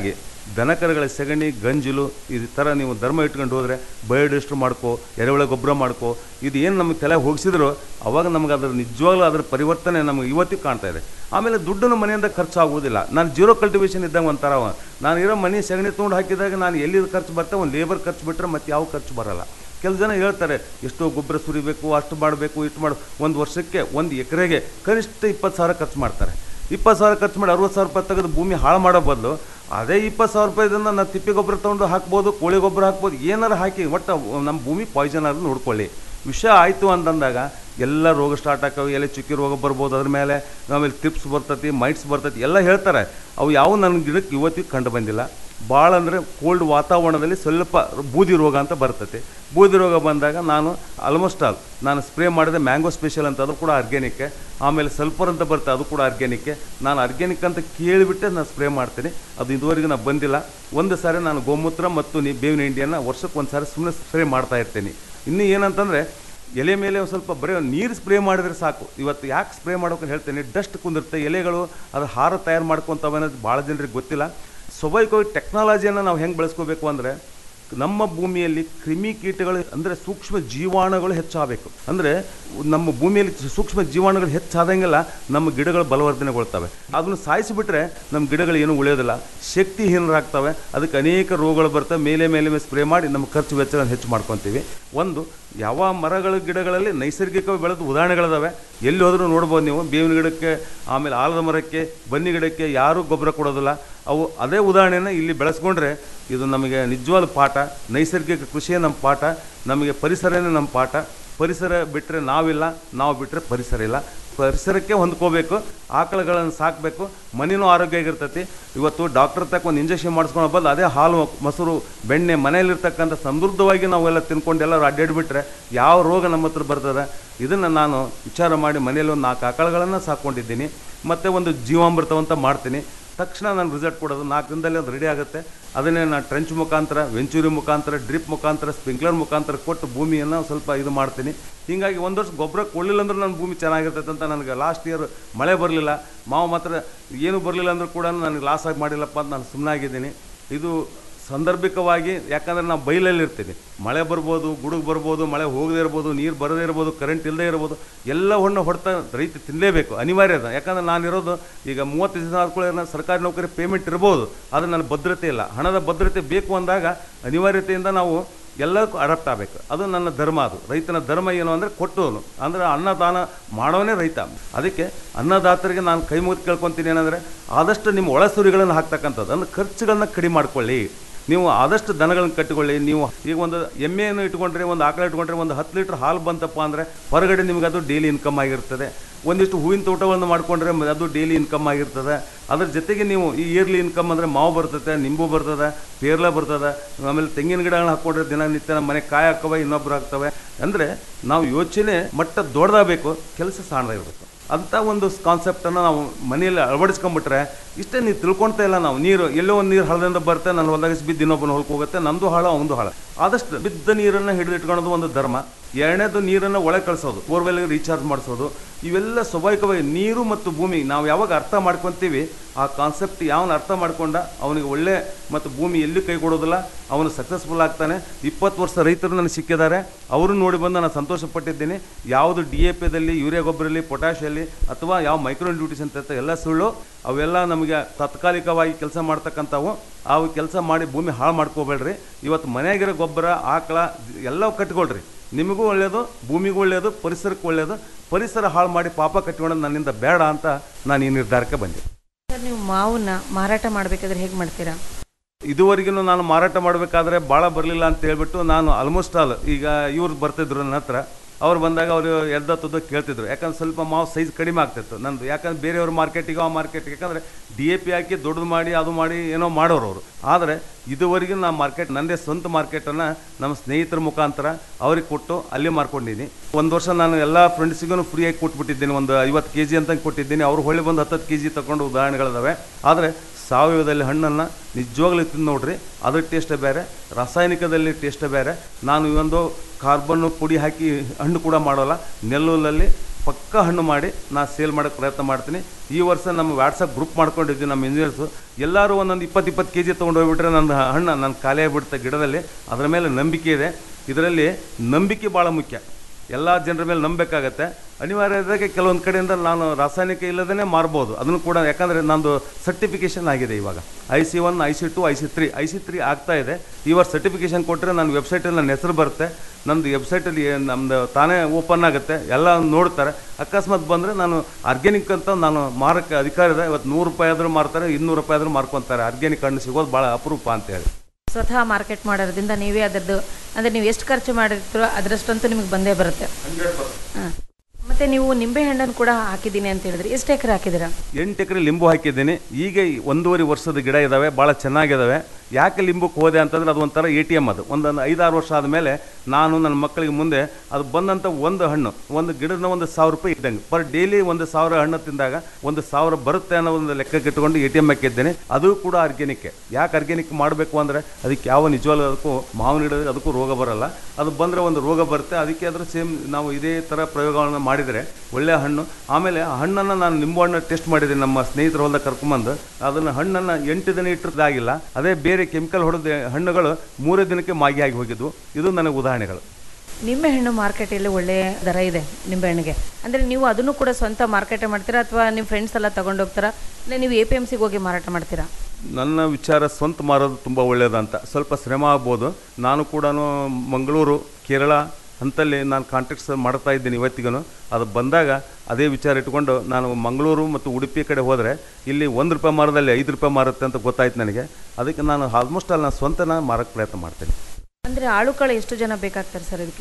ದನಕರುಗಳ ಸೆಗಣಿ ಗಂಜಲು ಈ ಥರ ನೀವು ಧರ್ಮ ಇಟ್ಕೊಂಡು ಹೋದರೆ ಬಯೋಡೈಸ್ಟ್ರ್ ಮಾಡ್ಕೋ ಎರೆಹುಳ ಗೊಬ್ಬರ ಮಾಡ್ಕೋ ಇದು ಏನು ನಮಗೆ ತಲೆ ಹೋಗಿಸಿದ್ರು ಅವಾಗ ನಮ್ಗೆ ಅದ್ರ ನಿಜವಾಗ್ಲೂ ಅದರ ಪರಿವರ್ತನೆ ನಮಗೆ ಇವತ್ತಿಗೆ ಕಾಣ್ತಾ ಇದೆ ಆಮೇಲೆ ದುಡ್ಡನ್ನು ಮನೆಯಿಂದ ಖರ್ಚು ಆಗುವುದಿಲ್ಲ ನಾನು ಜೀರೋ ಕಲ್ಟಿವೇಷನ್ ಇದ್ದಂಗೆ ಒಂಥರ ಅವ. ನಾನು ಇರೋ ಮನೆ ಸೆಗಣಿ ತೊಗೊಂಡು ಹಾಕಿದಾಗ ನಾನು ಎಲ್ಲಿ ಖರ್ಚು ಬರ್ತದೆ ಒಂದು ಲೇಬರ್ ಖರ್ಚು ಬಿಟ್ಟರೆ ಮತ್ತೆ ಯಾವ ಖರ್ಚು ಬರಲ್ಲ ಕೆಲವು ಜನ ಹೇಳ್ತಾರೆ ಎಷ್ಟೋ ಗೊಬ್ಬರ ಸುರಿಬೇಕು ಅಷ್ಟು ಮಾಡಬೇಕು ಇಷ್ಟು ಮಾಡು ಒಂದು ವರ್ಷಕ್ಕೆ ಒಂದು ಎಕರೆಗೆ ಕನಿಷ್ಠ ಇಪ್ಪತ್ತು ಸಾವಿರ ಖರ್ಚು ಮಾಡ್ತಾರೆ ಇಪ್ಪತ್ತು ಸಾವಿರ ಖರ್ಚು ಮಾಡಿ ಅರವತ್ತು ಸಾವಿರ ರೂಪಾಯಿ ತೆಗೆದು ಭೂಮಿ ಹಾಳು ಮಾಡೋ ಬದಲು ಅದೇ ಇಪ್ಪತ್ತು ಸಾವಿರ ರೂಪಾಯಿದಿಂದ ನಾವು ತಿಪ್ಪೆ ಗೊಬ್ಬರ ತೊಗೊಂಡು ಹಾಕ್ಬೋದು ಕೋಳಿ ಗೊಬ್ಬರ ಹಾಕ್ಬೋದು ಏನಾರು ಹಾಕಿ ಒಟ್ಟು ನಮ್ಮ ಭೂಮಿ ಪಾಯ್ಸನ್ ಆದ್ರೂ ನೋಡ್ಕೊಳ್ಳಿ ವಿಷ ಆಯಿತು ಅಂತಂದಾಗ ಎಲ್ಲ ರೋಗ ಸ್ಟಾರ್ಟ್ ಆಕವೆ ಎಲೆ ಚುಕ್ಕಿ ರೋಗ ಬರ್ಬೋದು ಅದ್ರ ಮೇಲೆ ಆಮೇಲೆ ಟಿಪ್ಸ್ ಬರ್ತೈತಿ ಮೈಟ್ಸ್ ಬರ್ತೈತಿ ಎಲ್ಲ ಹೇಳ್ತಾರೆ ಅವು ಯಾವ ನನ್ನ ಗಿಡಕ್ಕೆ ಇವತ್ತಿಗೆ ಕಂಡು ಬಂದಿಲ್ಲ ಭಾಳ ಅಂದರೆ ಕೋಲ್ಡ್ ವಾತಾವರಣದಲ್ಲಿ ಸ್ವಲ್ಪ ಬೂದಿ ರೋಗ ಅಂತ ಬರ್ತೈತಿ ಬೂದಿ ರೋಗ ಬಂದಾಗ ನಾನು ಆಲ್ಮೋಸ್ಟ್ ಆಲ್ ನಾನು ಸ್ಪ್ರೇ ಮಾಡಿದೆ ಮ್ಯಾಂಗೋ ಸ್ಪೆಷಲ್ ಅಂತ ಅದು ಕೂಡ ಆರ್ಗ್ಯಾನಿಕ್ಕೆ ಆಮೇಲೆ ಸಲ್ಫರ್ ಅಂತ ಬರುತ್ತೆ ಅದು ಕೂಡ ಆರ್ಗ್ಯಾನಿಕ್ಕೆ ನಾನು ಆರ್ಗ್ಯಾನಿಕ್ ಅಂತ ಕೇಳಿಬಿಟ್ಟೆ ನಾನು ಸ್ಪ್ರೇ ಮಾಡ್ತೀನಿ ಅದು ಇದುವರೆಗೂ ನಾನು ಬಂದಿಲ್ಲ ಒಂದು ಸಾರಿ ನಾನು ಗೋಮೂತ್ರ ಮತ್ತು ನೀ ಬೇವಿನ ಹಿಂಡಿಯನ್ನು ವರ್ಷಕ್ಕೆ ಒಂದು ಸಾರಿ ಸುಮ್ಮನೆ ಸ್ಪ್ರೇ ಮಾಡ್ತಾ ಇರ್ತೀನಿ ಇನ್ನು ಏನಂತಂದರೆ ಎಲೆ ಮೇಲೆ ಒಂದು ಸ್ವಲ್ಪ ಬರೀ ನೀರು ಸ್ಪ್ರೇ ಮಾಡಿದ್ರೆ ಸಾಕು ಇವತ್ತು ಯಾಕೆ ಸ್ಪ್ರೇ ಮಾಡೋಕೆ ಹೇಳ್ತೇನೆ ಡಸ್ಟ್ ಕುಂದಿರುತ್ತೆ ಎಲೆಗಳು ಅದು ಹಾರ ತಯಾರು ಮಾಡ್ಕೊತಾವೆ ಅನ್ನೋದು ಭಾಳ ಜನರಿಗೆ ಗೊತ್ತಿಲ್ಲ ಸ್ವಾಭಾವಿಕವಾಗಿ ಟೆಕ್ನಾಲಜಿಯನ್ನು ನಾವು ಹೆಂಗೆ ಬಳಸ್ಕೋಬೇಕು ಅಂದರೆ ನಮ್ಮ ಭೂಮಿಯಲ್ಲಿ ಕ್ರಿಮಿ ಕೀಟಗಳು ಅಂದರೆ ಸೂಕ್ಷ್ಮ ಜೀವಾಣುಗಳು ಹೆಚ್ಚಾಗಬೇಕು ಅಂದರೆ ನಮ್ಮ ಭೂಮಿಯಲ್ಲಿ ಸೂಕ್ಷ್ಮ ಜೀವಾಣುಗಳು ಹೆಚ್ಚಾದಂಗೆಲ್ಲ ನಮ್ಮ ಗಿಡಗಳು ಬಲವರ್ಧನೆಗೊಳ್ತವೆ ಅದನ್ನು ಸಾಯಿಸಿಬಿಟ್ರೆ ನಮ್ಮ ಗಿಡಗಳು ಏನೂ ಉಳಿಯೋದಿಲ್ಲ ಶಕ್ತಿಹೀನರಾಗ್ತವೆ ಅದಕ್ಕೆ ಅನೇಕ ರೋಗಗಳು ಬರ್ತವೆ ಮೇಲೆ ಮೇಲೆ ಮೇಲೆ ಸ್ಪ್ರೇ ಮಾಡಿ ನಮ್ಮ ಖರ್ಚು ವೆಚ್ಚಗಳನ್ನು ಹೆಚ್ಚು ಮಾಡ್ಕೊತೀವಿ ಒಂದು ಯಾವ ಮರಗಳ ಗಿಡಗಳಲ್ಲಿ ನೈಸರ್ಗಿಕವಾಗಿ ಬೆಳೆದ ಉದಾಹರಣೆಗಳಿದಾವೆ ಎಲ್ಲಿ ಹೋದರೂ ನೋಡ್ಬೋದು ನೀವು ಬೇವಿನ ಗಿಡಕ್ಕೆ ಆಮೇಲೆ ಆಲದ ಮರಕ್ಕೆ ಬನ್ನಿ ಗಿಡಕ್ಕೆ ಯಾರೂ ಗೊಬ್ಬರ ಕೊಡೋದಿಲ್ಲ ಅವು ಅದೇ ಉದಾಹರಣೆನ ಇಲ್ಲಿ ಬೆಳೆಸ್ಕೊಂಡ್ರೆ ಇದು ನಮಗೆ ನಿಜವಾದ ಪಾಠ ನೈಸರ್ಗಿಕ ಕೃಷಿಯೇ ನಮ್ಮ ಪಾಠ ನಮಗೆ ಪರಿಸರನೇ ನಮ್ಮ ಪಾಠ ಪರಿಸರ ಬಿಟ್ಟರೆ ನಾವಿಲ್ಲ ನಾವು ಬಿಟ್ಟರೆ ಪರಿಸರ ಇಲ್ಲ ಪರಿಸರಕ್ಕೆ ಹೊಂದ್ಕೋಬೇಕು ಆಕಳುಗಳನ್ನು ಸಾಕಬೇಕು ಮನೆಯೂ ಆರೋಗ್ಯವಾಗಿರ್ತೈತಿ ಇವತ್ತು ಡಾಕ್ಟರ್ ತಕ್ಕ ಒಂದು ಇಂಜೆಕ್ಷನ್ ಮಾಡಿಸ್ಕೊಳ್ಳೋ ಬದಲು ಅದೇ ಹಾಲು ಮೊಸರು ಬೆಣ್ಣೆ ಮನೆಯಲ್ಲಿರ್ತಕ್ಕಂಥ ಸಮೃದ್ಧವಾಗಿ ನಾವೆಲ್ಲ ತಿನ್ಕೊಂಡು ಎಲ್ಲರೂ ಅಡ್ಡಾಡ್ಬಿಟ್ರೆ ಯಾವ ರೋಗ ನಮ್ಮ ಹತ್ರ ಬರ್ತದೆ ಇದನ್ನು ನಾನು ವಿಚಾರ ಮಾಡಿ ಮನೆಯಲ್ಲಿ ಒಂದು ನಾಲ್ಕು ಆಕಳುಗಳನ್ನು ಸಾಕೊಂಡಿದ್ದೀನಿ ಮತ್ತು ಒಂದು ಜೀವಾಮೃತವಂತ ಮಾಡ್ತೀನಿ ತಕ್ಷಣ ನಾನು ರಿಸಲ್ಟ್ ಕೊಡೋದು ನಾಲ್ಕು ದಿನದಲ್ಲಿ ಅದು ರೆಡಿ ಆಗುತ್ತೆ ಅದನ್ನೇ ನಾನು ಟ್ರೆಂಚ್ ಮುಖಾಂತರ ವೆಂಚೂರಿ ಮುಖಾಂತರ ಡ್ರಿಪ್ ಮುಖಾಂತರ ಸ್ಪ್ರಿಂಕ್ಲರ್ ಮುಖಾಂತರ ಕೊಟ್ಟು ಭೂಮಿಯನ್ನು ಸ್ವಲ್ಪ ಇದು ಮಾಡ್ತೀನಿ ಹೀಗಾಗಿ ಒಂದು ವರ್ಷ ಗೊಬ್ಬರ ಕೊಡಲಿಲ್ಲ ಅಂದ್ರೆ ನನ್ನ ಭೂಮಿ ಚೆನ್ನಾಗಿರ್ತೈತೆ ಅಂತ ನನಗೆ ಲಾಸ್ಟ್ ಇಯರ್ ಮಳೆ ಬರಲಿಲ್ಲ ಮಾವು ಮಾತ್ರ ಏನು ಬರಲಿಲ್ಲ ಅಂದರೂ ಕೂಡ ನನಗೆ ಲಾಸ್ ಆಗಿ ಮಾಡಿಲ್ಲಪ್ಪ ಅಂತ ನಾನು ಸುಮ್ಮನಾಗಿದ್ದೀನಿ ಇದು ಸಂದರ್ಭಿಕವಾಗಿ ಯಾಕಂದರೆ ನಾವು ಬೈಲಲ್ಲಿ ಇರ್ತೀವಿ ಮಳೆ ಬರ್ಬೋದು ಗುಡುಗು ಬರ್ಬೋದು ಮಳೆ ಹೋಗದೇ ಇರ್ಬೋದು ನೀರು ಬರದೇ ಇರ್ಬೋದು ಕರೆಂಟ್ ಇಲ್ಲದೆ ಇರ್ಬೋದು ಎಲ್ಲ ಹೊಣ್ಣು ಹೊಡ್ತಾ ರೈತ ತಿನ್ನಲೇಬೇಕು ಅನಿವಾರ್ಯ ಅದ ಯಾಕಂದ್ರೆ ನಾನಿರೋದು ಈಗ ಮೂವತ್ತು ದಿವಸ ಆದ್ಕೊಳ್ಳಿ ಸರ್ಕಾರಿ ನೌಕರಿ ಪೇಮೆಂಟ್ ಇರ್ಬೋದು ಆದರೆ ನನ್ನ ಭದ್ರತೆ ಇಲ್ಲ ಹಣದ ಭದ್ರತೆ ಬೇಕು ಅಂದಾಗ ಅನಿವಾರ್ಯತೆಯಿಂದ ನಾವು ಎಲ್ಲದಕ್ಕೂ ಅಡಾಪ್ಟ್ ಆಗಬೇಕು ಅದು ನನ್ನ ಧರ್ಮ ಅದು ರೈತನ ಧರ್ಮ ಏನು ಅಂದರೆ ಕೊಟ್ಟವನು ಅಂದರೆ ಅನ್ನದಾನ ಮಾಡೋನೇ ರೈತ ಅದಕ್ಕೆ ಅನ್ನದಾತರಿಗೆ ನಾನು ಕೈ ಮುಗಿದು ಕೇಳ್ಕೊತೀನಿ ಏನಂದರೆ ಆದಷ್ಟು ನಿಮ್ಮ ಒಳಸುರಿಗಳನ್ನು ಹಾಕ್ತಕ್ಕಂಥದ್ದು ಅಂದರೆ ಖರ್ಚುಗಳನ್ನ ಕಡಿಮೆ ಮಾಡ್ಕೊಳ್ಳಿ ನೀವು ಆದಷ್ಟು ದನಗಳನ್ನ ಕಟ್ಟಿಕೊಳ್ಳಿ ನೀವು ಈಗ ಒಂದು ಎಮ್ಮೆಯನ್ನು ಇಟ್ಕೊಂಡ್ರೆ ಒಂದು ಆಕಳ ಇಟ್ಕೊಂಡ್ರೆ ಒಂದು ಹತ್ತು ಲೀಟ್ರ್ ಹಾಲು ಬಂತಪ್ಪ ಅಂದರೆ ಹೊರಗಡೆ ನಿಮ್ಗೆ ಅದು ಡೈಲಿ ಇನ್ಕಮ್ ಆಗಿರ್ತದೆ ಒಂದಿಷ್ಟು ಹೂವಿನ ತೋಟಗಳನ್ನು ಮಾಡ್ಕೊಂಡ್ರೆ ಮ- ಅದು ಡೈಲಿ ಇನ್ಕಮ್ ಆಗಿರ್ತದೆ ಅದ್ರ ಜೊತೆಗೆ ನೀವು ಈ ಇಯರ್ಲಿ ಇನ್ಕಮ್ ಅಂದರೆ ಮಾವು ಬರ್ತದೆ ನಿಂಬು ಬರ್ತದೆ ಪೇರ್ಲ ಬರ್ತದೆ ಆಮೇಲೆ ತೆಂಗಿನ ಗಿಡಗಳನ್ನ ಹಾಕ್ಕೊಂಡ್ರೆ ದಿನನಿತ್ಯ ನಮ್ಮ ಮನೆ ಕಾಯಿ ಹಾಕವೆ ಇನ್ನೊಬ್ರು ಹಾಕ್ತವೆ ಅಂದರೆ ನಾವು ಯೋಚನೆ ಮಟ್ಟ ದೊಡ್ಡದಾಗಬೇಕು ಕೆಲಸ ಸಣ್ಣದಾಗಿರ್ಬೇಕು ಅಂಥ ಒಂದು ಕಾನ್ಸೆಪ್ಟನ್ನು ನಾವು ಮನೆಯಲ್ಲಿ ಅಳವಡಿಸ್ಕೊಂಬಿಟ್ರೆ ಇಷ್ಟೇ ನೀವು ತಿಳ್ಕೊಳ್ತಾ ಇಲ್ಲ ನಾವು ನೀರು ಎಲ್ಲೋ ಒಂದು ನೀರು ಹಳದಿಂದ ಬರುತ್ತೆ ನನ್ನ ಹೊಲದಾಗ ಬಿದ್ದು ಇನ್ನೊಬ್ಬನ ಹೊಲಕ್ಕೆ ಹೋಗುತ್ತೆ ನಂದು ಹಾಳು ಅವಂದು ಹಾಳು ಆದಷ್ಟು ಬಿದ್ದ ನೀರನ್ನು ಹಿಡಿದಿಟ್ಕೊಳ್ಳೋದು ಒಂದು ಧರ್ಮ ಎರಡನೇದು ನೀರನ್ನು ಒಳಗೆ ಕಳಿಸೋದು ಬೋರ್ವೆಲ್ಗೆ ರೀಚಾರ್ಜ್ ಮಾಡಿಸೋದು ಇವೆಲ್ಲ ಸ್ವಾಭಾವಿಕವಾಗಿ ನೀರು ಮತ್ತು ಭೂಮಿ ನಾವು ಯಾವಾಗ ಅರ್ಥ ಮಾಡ್ಕೊತೀವಿ ಆ ಕಾನ್ಸೆಪ್ಟ್ ಯಾವನ ಅರ್ಥ ಮಾಡ್ಕೊಂಡ ಅವನಿಗೆ ಒಳ್ಳೆ ಮತ್ತು ಭೂಮಿ ಎಲ್ಲಿ ಕೈ ಕೊಡೋದಿಲ್ಲ ಅವನು ಸಕ್ಸಸ್ಫುಲ್ ಆಗ್ತಾನೆ ಇಪ್ಪತ್ತು ವರ್ಷ ರೈತರು ನನಗೆ ಸಿಕ್ಕಿದ್ದಾರೆ ಅವರು ನೋಡಿ ಬಂದು ನಾನು ಸಂತೋಷಪಟ್ಟಿದ್ದೀನಿ ಯಾವುದು ಡಿ ಎ ಪಿದಲ್ಲಿ ಯೂರಿಯಾ ಗೊಬ್ಬರಲ್ಲಿ ಪೊಟ್ಯಾಶಲ್ಲಿ ಅಥವಾ ಯಾವ ಮೈಕ್ರೋ ನ್ಯೂಟ್ರಿಷನ್ ಅಂತ ಎಲ್ಲ ಸುಳ್ಳು ಅವೆಲ್ಲ ನಮಗೆ ತಾತ್ಕಾಲಿಕವಾಗಿ ಕೆಲಸ ಮಾಡ್ತಕ್ಕಂಥವು ಅವು ಕೆಲಸ ಮಾಡಿ ಭೂಮಿ ಹಾಳು ಮಾಡ್ಕೋಬೇಡ್ರಿ ಇವತ್ತು ಮನೆಯಾಗಿರೋ ಗೊಬ್ಬರ ಆಕಳ ಎಲ್ಲ ಕಟ್ಕೊಳ್ರಿ ನಿಮಗೂ ಒಳ್ಳೆಯದು ಭೂಮಿಗೂ ಒಳ್ಳೆಯದು ಪರಿಸರಕ್ಕೂ ಒಳ್ಳೆಯದು ಪರಿಸರ ಹಾಳು ಮಾಡಿ ಪಾಪ ಕಟ್ಕೊಳ್ಳೋದು ನನ್ನಿಂದ ಬೇಡ ಅಂತ ನಾನು ಈ ನಿರ್ಧಾರಕ್ಕೆ ಬಂದೆ ಸರ್ ನೀವು ಮಾವನ್ನ ಮಾರಾಟ ಮಾಡಬೇಕಾದ್ರೆ ಹೇಗೆ ಮಾಡ್ತೀರಾ ಇದುವರೆಗೂ ನಾನು ಮಾರಾಟ ಮಾಡಬೇಕಾದ್ರೆ ಭಾಳ ಬರಲಿಲ್ಲ ಅಂತ ಹೇಳ್ಬಿಟ್ಟು ನಾನು ಆಲ್ಮೋಸ್ಟ್ ಆಲ್ ಈಗ ಇವ್ರು ಬರ್ತಿದ್ರು ನನ್ನ ಹತ್ರ ಅವ್ರು ಬಂದಾಗ ಅವರು ಎದ್ದ ತುದ್ದ ಕೇಳ್ತಿದ್ರು ಯಾಕಂದ್ರೆ ಸ್ವಲ್ಪ ಮಾವು ಸೈಜ್ ಕಡಿಮೆ ಆಗ್ತಿತ್ತು ನಂದು ಯಾಕಂದ್ರೆ ಬೇರೆಯವ್ರ ಮಾರ್ಕೆಟಿಗೆ ಆ ಮಾರ್ಕೆಟ್ಗೆ ಯಾಕಂದರೆ ಡಿ ಎ ಪಿ ಹಾಕಿ ದೊಡ್ಡದು ಮಾಡಿ ಅದು ಮಾಡಿ ಏನೋ ಮಾಡೋರು ಅವರು ಆದರೆ ಇದುವರೆಗೂ ನಾ ಮಾರ್ಕೆಟ್ ನನ್ನದೇ ಸ್ವಂತ ಮಾರ್ಕೆಟನ್ನು ನಮ್ಮ ಸ್ನೇಹಿತರ ಮುಖಾಂತರ ಅವ್ರಿಗೆ ಕೊಟ್ಟು ಅಲ್ಲಿ ಮಾರ್ಕೊಂಡಿದ್ದೀನಿ ಒಂದು ವರ್ಷ ನಾನು ಎಲ್ಲ ಫ್ರೆಂಡ್ಸಿಗೂ ಫ್ರೀಯಾಗಿ ಕೊಟ್ಬಿಟ್ಟಿದ್ದೀನಿ ಒಂದು ಐವತ್ತು ಕೆ ಜಿ ಅಂತ ಕೊಟ್ಟಿದ್ದೀನಿ ಅವ್ರು ಹೊಳ್ಳಿ ಬಂದು ಹತ್ತತ್ತು ಕೆ ಜಿ ತಗೊಂಡು ಉದಾಹರಣೆಗಳಿದಾವೆ ಆದರೆ ಸಾವಯವದಲ್ಲಿ ಹಣ್ಣನ್ನು ನಿಜವಾಗ್ಲೂ ತಿಂದು ನೋಡ್ರಿ ಅದ್ರ ಟೇಸ್ಟೇ ಬೇರೆ ರಾಸಾಯನಿಕದಲ್ಲಿ ಟೇಸ್ಟೇ ಬೇರೆ ನಾನು ಈ ಒಂದು ಕಾರ್ಬನ್ ಪುಡಿ ಹಾಕಿ ಹಣ್ಣು ಕೂಡ ಮಾಡೋಲ್ಲ ನೆಲ್ಲುಲ್ಲಲ್ಲಿ ಪಕ್ಕ ಹಣ್ಣು ಮಾಡಿ ನಾ ಸೇಲ್ ಮಾಡೋಕ್ಕೆ ಪ್ರಯತ್ನ ಮಾಡ್ತೀನಿ ಈ ವರ್ಷ ನಮ್ಮ ವಾಟ್ಸಪ್ ಗ್ರೂಪ್ ಮಾಡ್ಕೊಂಡಿದ್ವಿ ನಮ್ಮ ಇಂಜಿನಿಯರ್ಸು ಎಲ್ಲರೂ ಒಂದೊಂದು ಇಪ್ಪತ್ತು ಇಪ್ಪತ್ತು ಕೆ ಜಿ ತೊಗೊಂಡು ಹೋಗ್ಬಿಟ್ರೆ ನನ್ನ ಹಣ್ಣು ನನ್ನ ಖಾಲಿ ಆಗಿಬಿಡುತ್ತೆ ಗಿಡದಲ್ಲಿ ಅದರ ಮೇಲೆ ನಂಬಿಕೆ ಇದೆ ಇದರಲ್ಲಿ ನಂಬಿಕೆ ಭಾಳ ಮುಖ್ಯ ಎಲ್ಲ ಜನರ ಮೇಲೆ ನಂಬಬೇಕಾಗತ್ತೆ ಅನಿವಾರ್ಯ ಇದ್ದಾಗ ಕೆಲವೊಂದು ಕಡೆಯಿಂದ ನಾನು ರಾಸಾಯನಿಕ ಇಲ್ಲದೇ ಮಾರ್ಬೋದು ಅದನ್ನು ಕೂಡ ಯಾಕಂದರೆ ನಂದು ಸರ್ಟಿಫಿಕೇಷನ್ ಆಗಿದೆ ಇವಾಗ I C one I C two I C three I C three ಆಗ್ತಾ ಇದೆ ಇವಾಗ ಸರ್ಟಿಫಿಕೇಷನ್ ಕೊಟ್ಟರೆ ನನ್ನ ವೆಬ್ಸೈಟಲ್ಲಿ ನನ್ನ ಹೆಸರು ಬರುತ್ತೆ ನಂದು ವೆಬ್ಸೈಟಲ್ಲಿ ನಮ್ಮದು ತಾನೇ ಓಪನ್ ಆಗುತ್ತೆ ಎಲ್ಲ ನೋಡ್ತಾರೆ ಅಕಸ್ಮಾತ್ ಬಂದರೆ ನಾನು ಆರ್ಗ್ಯಾನಿಕ್ ಅಂತ ನಾನು ಮಾರಕ್ಕೆ ಅಧಿಕಾರ ಇದೆ ಇವತ್ತು ನೂರು ರೂಪಾಯಿ ಆದರೂ ಮಾರ್ತಾರೆ ಇನ್ನೂರು ರೂಪಾಯಿ ಆದರೂ ಮಾರ್ಕೊತಾರೆ ಆರ್ಗ್ಯಾನಿಕ್ ಹಣ್ಣು ಸಿಗೋದು ಭಾಳ ಅಪರೂಪ ಅಂತೇಳಿ ಸ್ವತಃ ಮಾರ್ಕೆಟ್ ಮಾಡೋದ್ರಿಂದ ನೀವೇ ಅದರದ್ದು ಅಂದರೆ ನೀವು ಎಷ್ಟು ಖರ್ಚು ಮಾಡಿರ್ತೀರೋ ಅದರಷ್ಟಂತೂ ನಿಮಗೆ ಬಂದೇ ಬರುತ್ತೆ ಹಾಂ ಮತ್ತು ನೀವು ನಿಂಬೆ ಹಣ್ಣನ್ನು ಕೂಡ ಹಾಕಿದ್ದೀನಿ ಅಂತ ಹೇಳಿದ್ರಿ ಎಷ್ಟು ಎಕರೆ ಹಾಕಿದ್ದೀರಾ ಎಂಟು ಎಕರೆ ಲಿಂಬು ಹಾಕಿದ್ದೀನಿ ಈಗ ಈ ಒಂದೂವರೆ ವರ್ಷದ ಗಿಡ ಇದ್ದಾವೆ ಭಾಳ ಚೆನ್ನಾಗಿದ್ದಾವೆ ಯಾಕೆ ಲಿಂಬಕ್ಕೆ ಹೋದೆ ಅಂತಂದ್ರೆ ಅದು ಒಂಥರ ಎ ಟಿ ಎಮ್ ಅದು ಒಂದೊಂದು ಐದಾರು ವರ್ಷ ಆದಮೇಲೆ ನಾನು ನನ್ನ ಮಕ್ಕಳಿಗೆ ಮುಂದೆ ಅದು ಬಂದಂಥ ಒಂದು ಹಣ್ಣು ಒಂದು ಗಿಡದ ಒಂದು ಸಾವಿರ ರೂಪಾಯಿ ಇದ್ದಂಗೆ ಪರ್ ಡೈಲಿ ಒಂದು ಸಾವಿರ ಹಣ್ಣು ತಿಂದಾಗ ಒಂದು ಸಾವಿರ ಬರುತ್ತೆ ಅನ್ನೋ ಒಂದು ಲೆಕ್ಕಕ್ಕೆ ಇಟ್ಕೊಂಡು ಎ ಟಿ ಎಮ್ ಹಾಕಿದ್ದೇನೆ ಅದು ಕೂಡ ಆರ್ಗ್ಯಾನಿಕ್ ಯಾಕೆ ಆರ್ಗ್ಯಾನಿಕ್ ಮಾಡಬೇಕು ಅಂದರೆ ಅದಕ್ಕೆ ಯಾವ ನಿಜವಾಗ್ಲೂ ಅದಕ್ಕೂ ಮಾವಿನ ಗಿಡದಲ್ಲಿ ಅದಕ್ಕೂ ರೋಗ ಬರಲ್ಲ ಅದು ಬಂದರೆ ಒಂದು ರೋಗ ಬರುತ್ತೆ ಅದಕ್ಕೆ ಅದ್ರ ಸೇಮ್ ನಾವು ಇದೇ ಥರ ಪ್ರಯೋಗಗಳನ್ನ ಮಾಡಿದರೆ ಒಳ್ಳೆಯ ಹಣ್ಣು ಆಮೇಲೆ ಆ ಹಣ್ಣನ್ನು ನಾನು ನಿಂಬು ಹಣ್ಣು ಟೆಸ್ಟ್ ಮಾಡಿದ್ದೀನಿ ನಮ್ಮ ಸ್ನೇಹಿತರ ಹೊಲದ ಕರ್ಕೊಂಬಂದು ಅದನ್ನು ಹಣ್ಣನ್ನು ಎಂಟು ದಿನ ಇಟ್ಟಿದ್ದಾಗಿಲ್ಲ ಅದೇ ಬೇರೆ ಕೆಮಿಕಲ್ ಹೊಡೆದ ಹಣ್ಣುಗಳು ಮೂರೇ ದಿನಕ್ಕೆ ಮಾಗಿ ಆಗಿ ಹೋಗಿದ್ವು ಇದು ನನಗೆ ಉದಾಹರಣೆಗಳು ನಿಂಬೆಹಣ್ಣು ಮಾರ್ಕೆಟಲ್ಲಿ ಒಳ್ಳೆಯ ದರ ಇದೆ ನಿಂಬೆಹಣ್ಣಿಗೆ ಅಂದರೆ ನೀವು ಅದನ್ನು ಕೂಡ ಸ್ವಂತ ಮಾರ್ಕೆಟ್ ಮಾಡ್ತೀರಾ ಅಥವಾ ನಿಮ್ಮ ಫ್ರೆಂಡ್ಸ್ ಎಲ್ಲ ತಗೊಂಡು ಹೋಗ್ತಾರಾ ಇಲ್ಲ ನೀವು ಎ ಪಿ ಎಮ್ ಸಿಗೆ ಹೋಗಿ ಮಾರಾಟ ಮಾಡ್ತೀರಾ ನನ್ನ ವಿಚಾರ ಸ್ವಂತ ಮಾರೋದು ತುಂಬ ಒಳ್ಳೆಯದಂತ ಸ್ವಲ್ಪ ಶ್ರಮ ಆಗ್ಬೋದು ನಾನು ಕೂಡ ಮಂಗಳೂರು ಕೇರಳ ಅಂತಲ್ಲಿ ನಾನು ಕಾಂಟ್ಯಾಕ್ಟ್ಸ್ ಮಾಡ್ತಾ ಇದ್ದೀನಿ ಇವತ್ತಿಗೂ ಅದು ಬಂದಾಗ ಅದೇ ವಿಚಾರ ಇಟ್ಕೊಂಡು ನಾನು ಮಂಗಳೂರು ಮತ್ತು ಉಡುಪಿ ಕಡೆ ಹೋದರೆ ಇಲ್ಲಿ ಒಂದು ರೂಪಾಯಿ ಮಾರದಲ್ಲಿ ಐದು ರೂಪಾಯಿ ಮಾರುತ್ತೆ ಅಂತ ಗೊತ್ತಾಯ್ತು ನನಗೆ ಅದಕ್ಕೆ ನಾನು ಆಲ್ಮೋಸ್ಟ್ ಅಲ್ಲಿ ನಾನು ಸ್ವಂತ ನಾನು ಮಾರಕ್ಕೆ ಪ್ರಯತ್ನ ಮಾಡ್ತೀನಿ ಅಂದರೆ ಆಳುಗಳು ಎಷ್ಟು ಜನ ಬೇಕಾಗ್ತಾರೆ ಸರ್ ಇದಕ್ಕೆ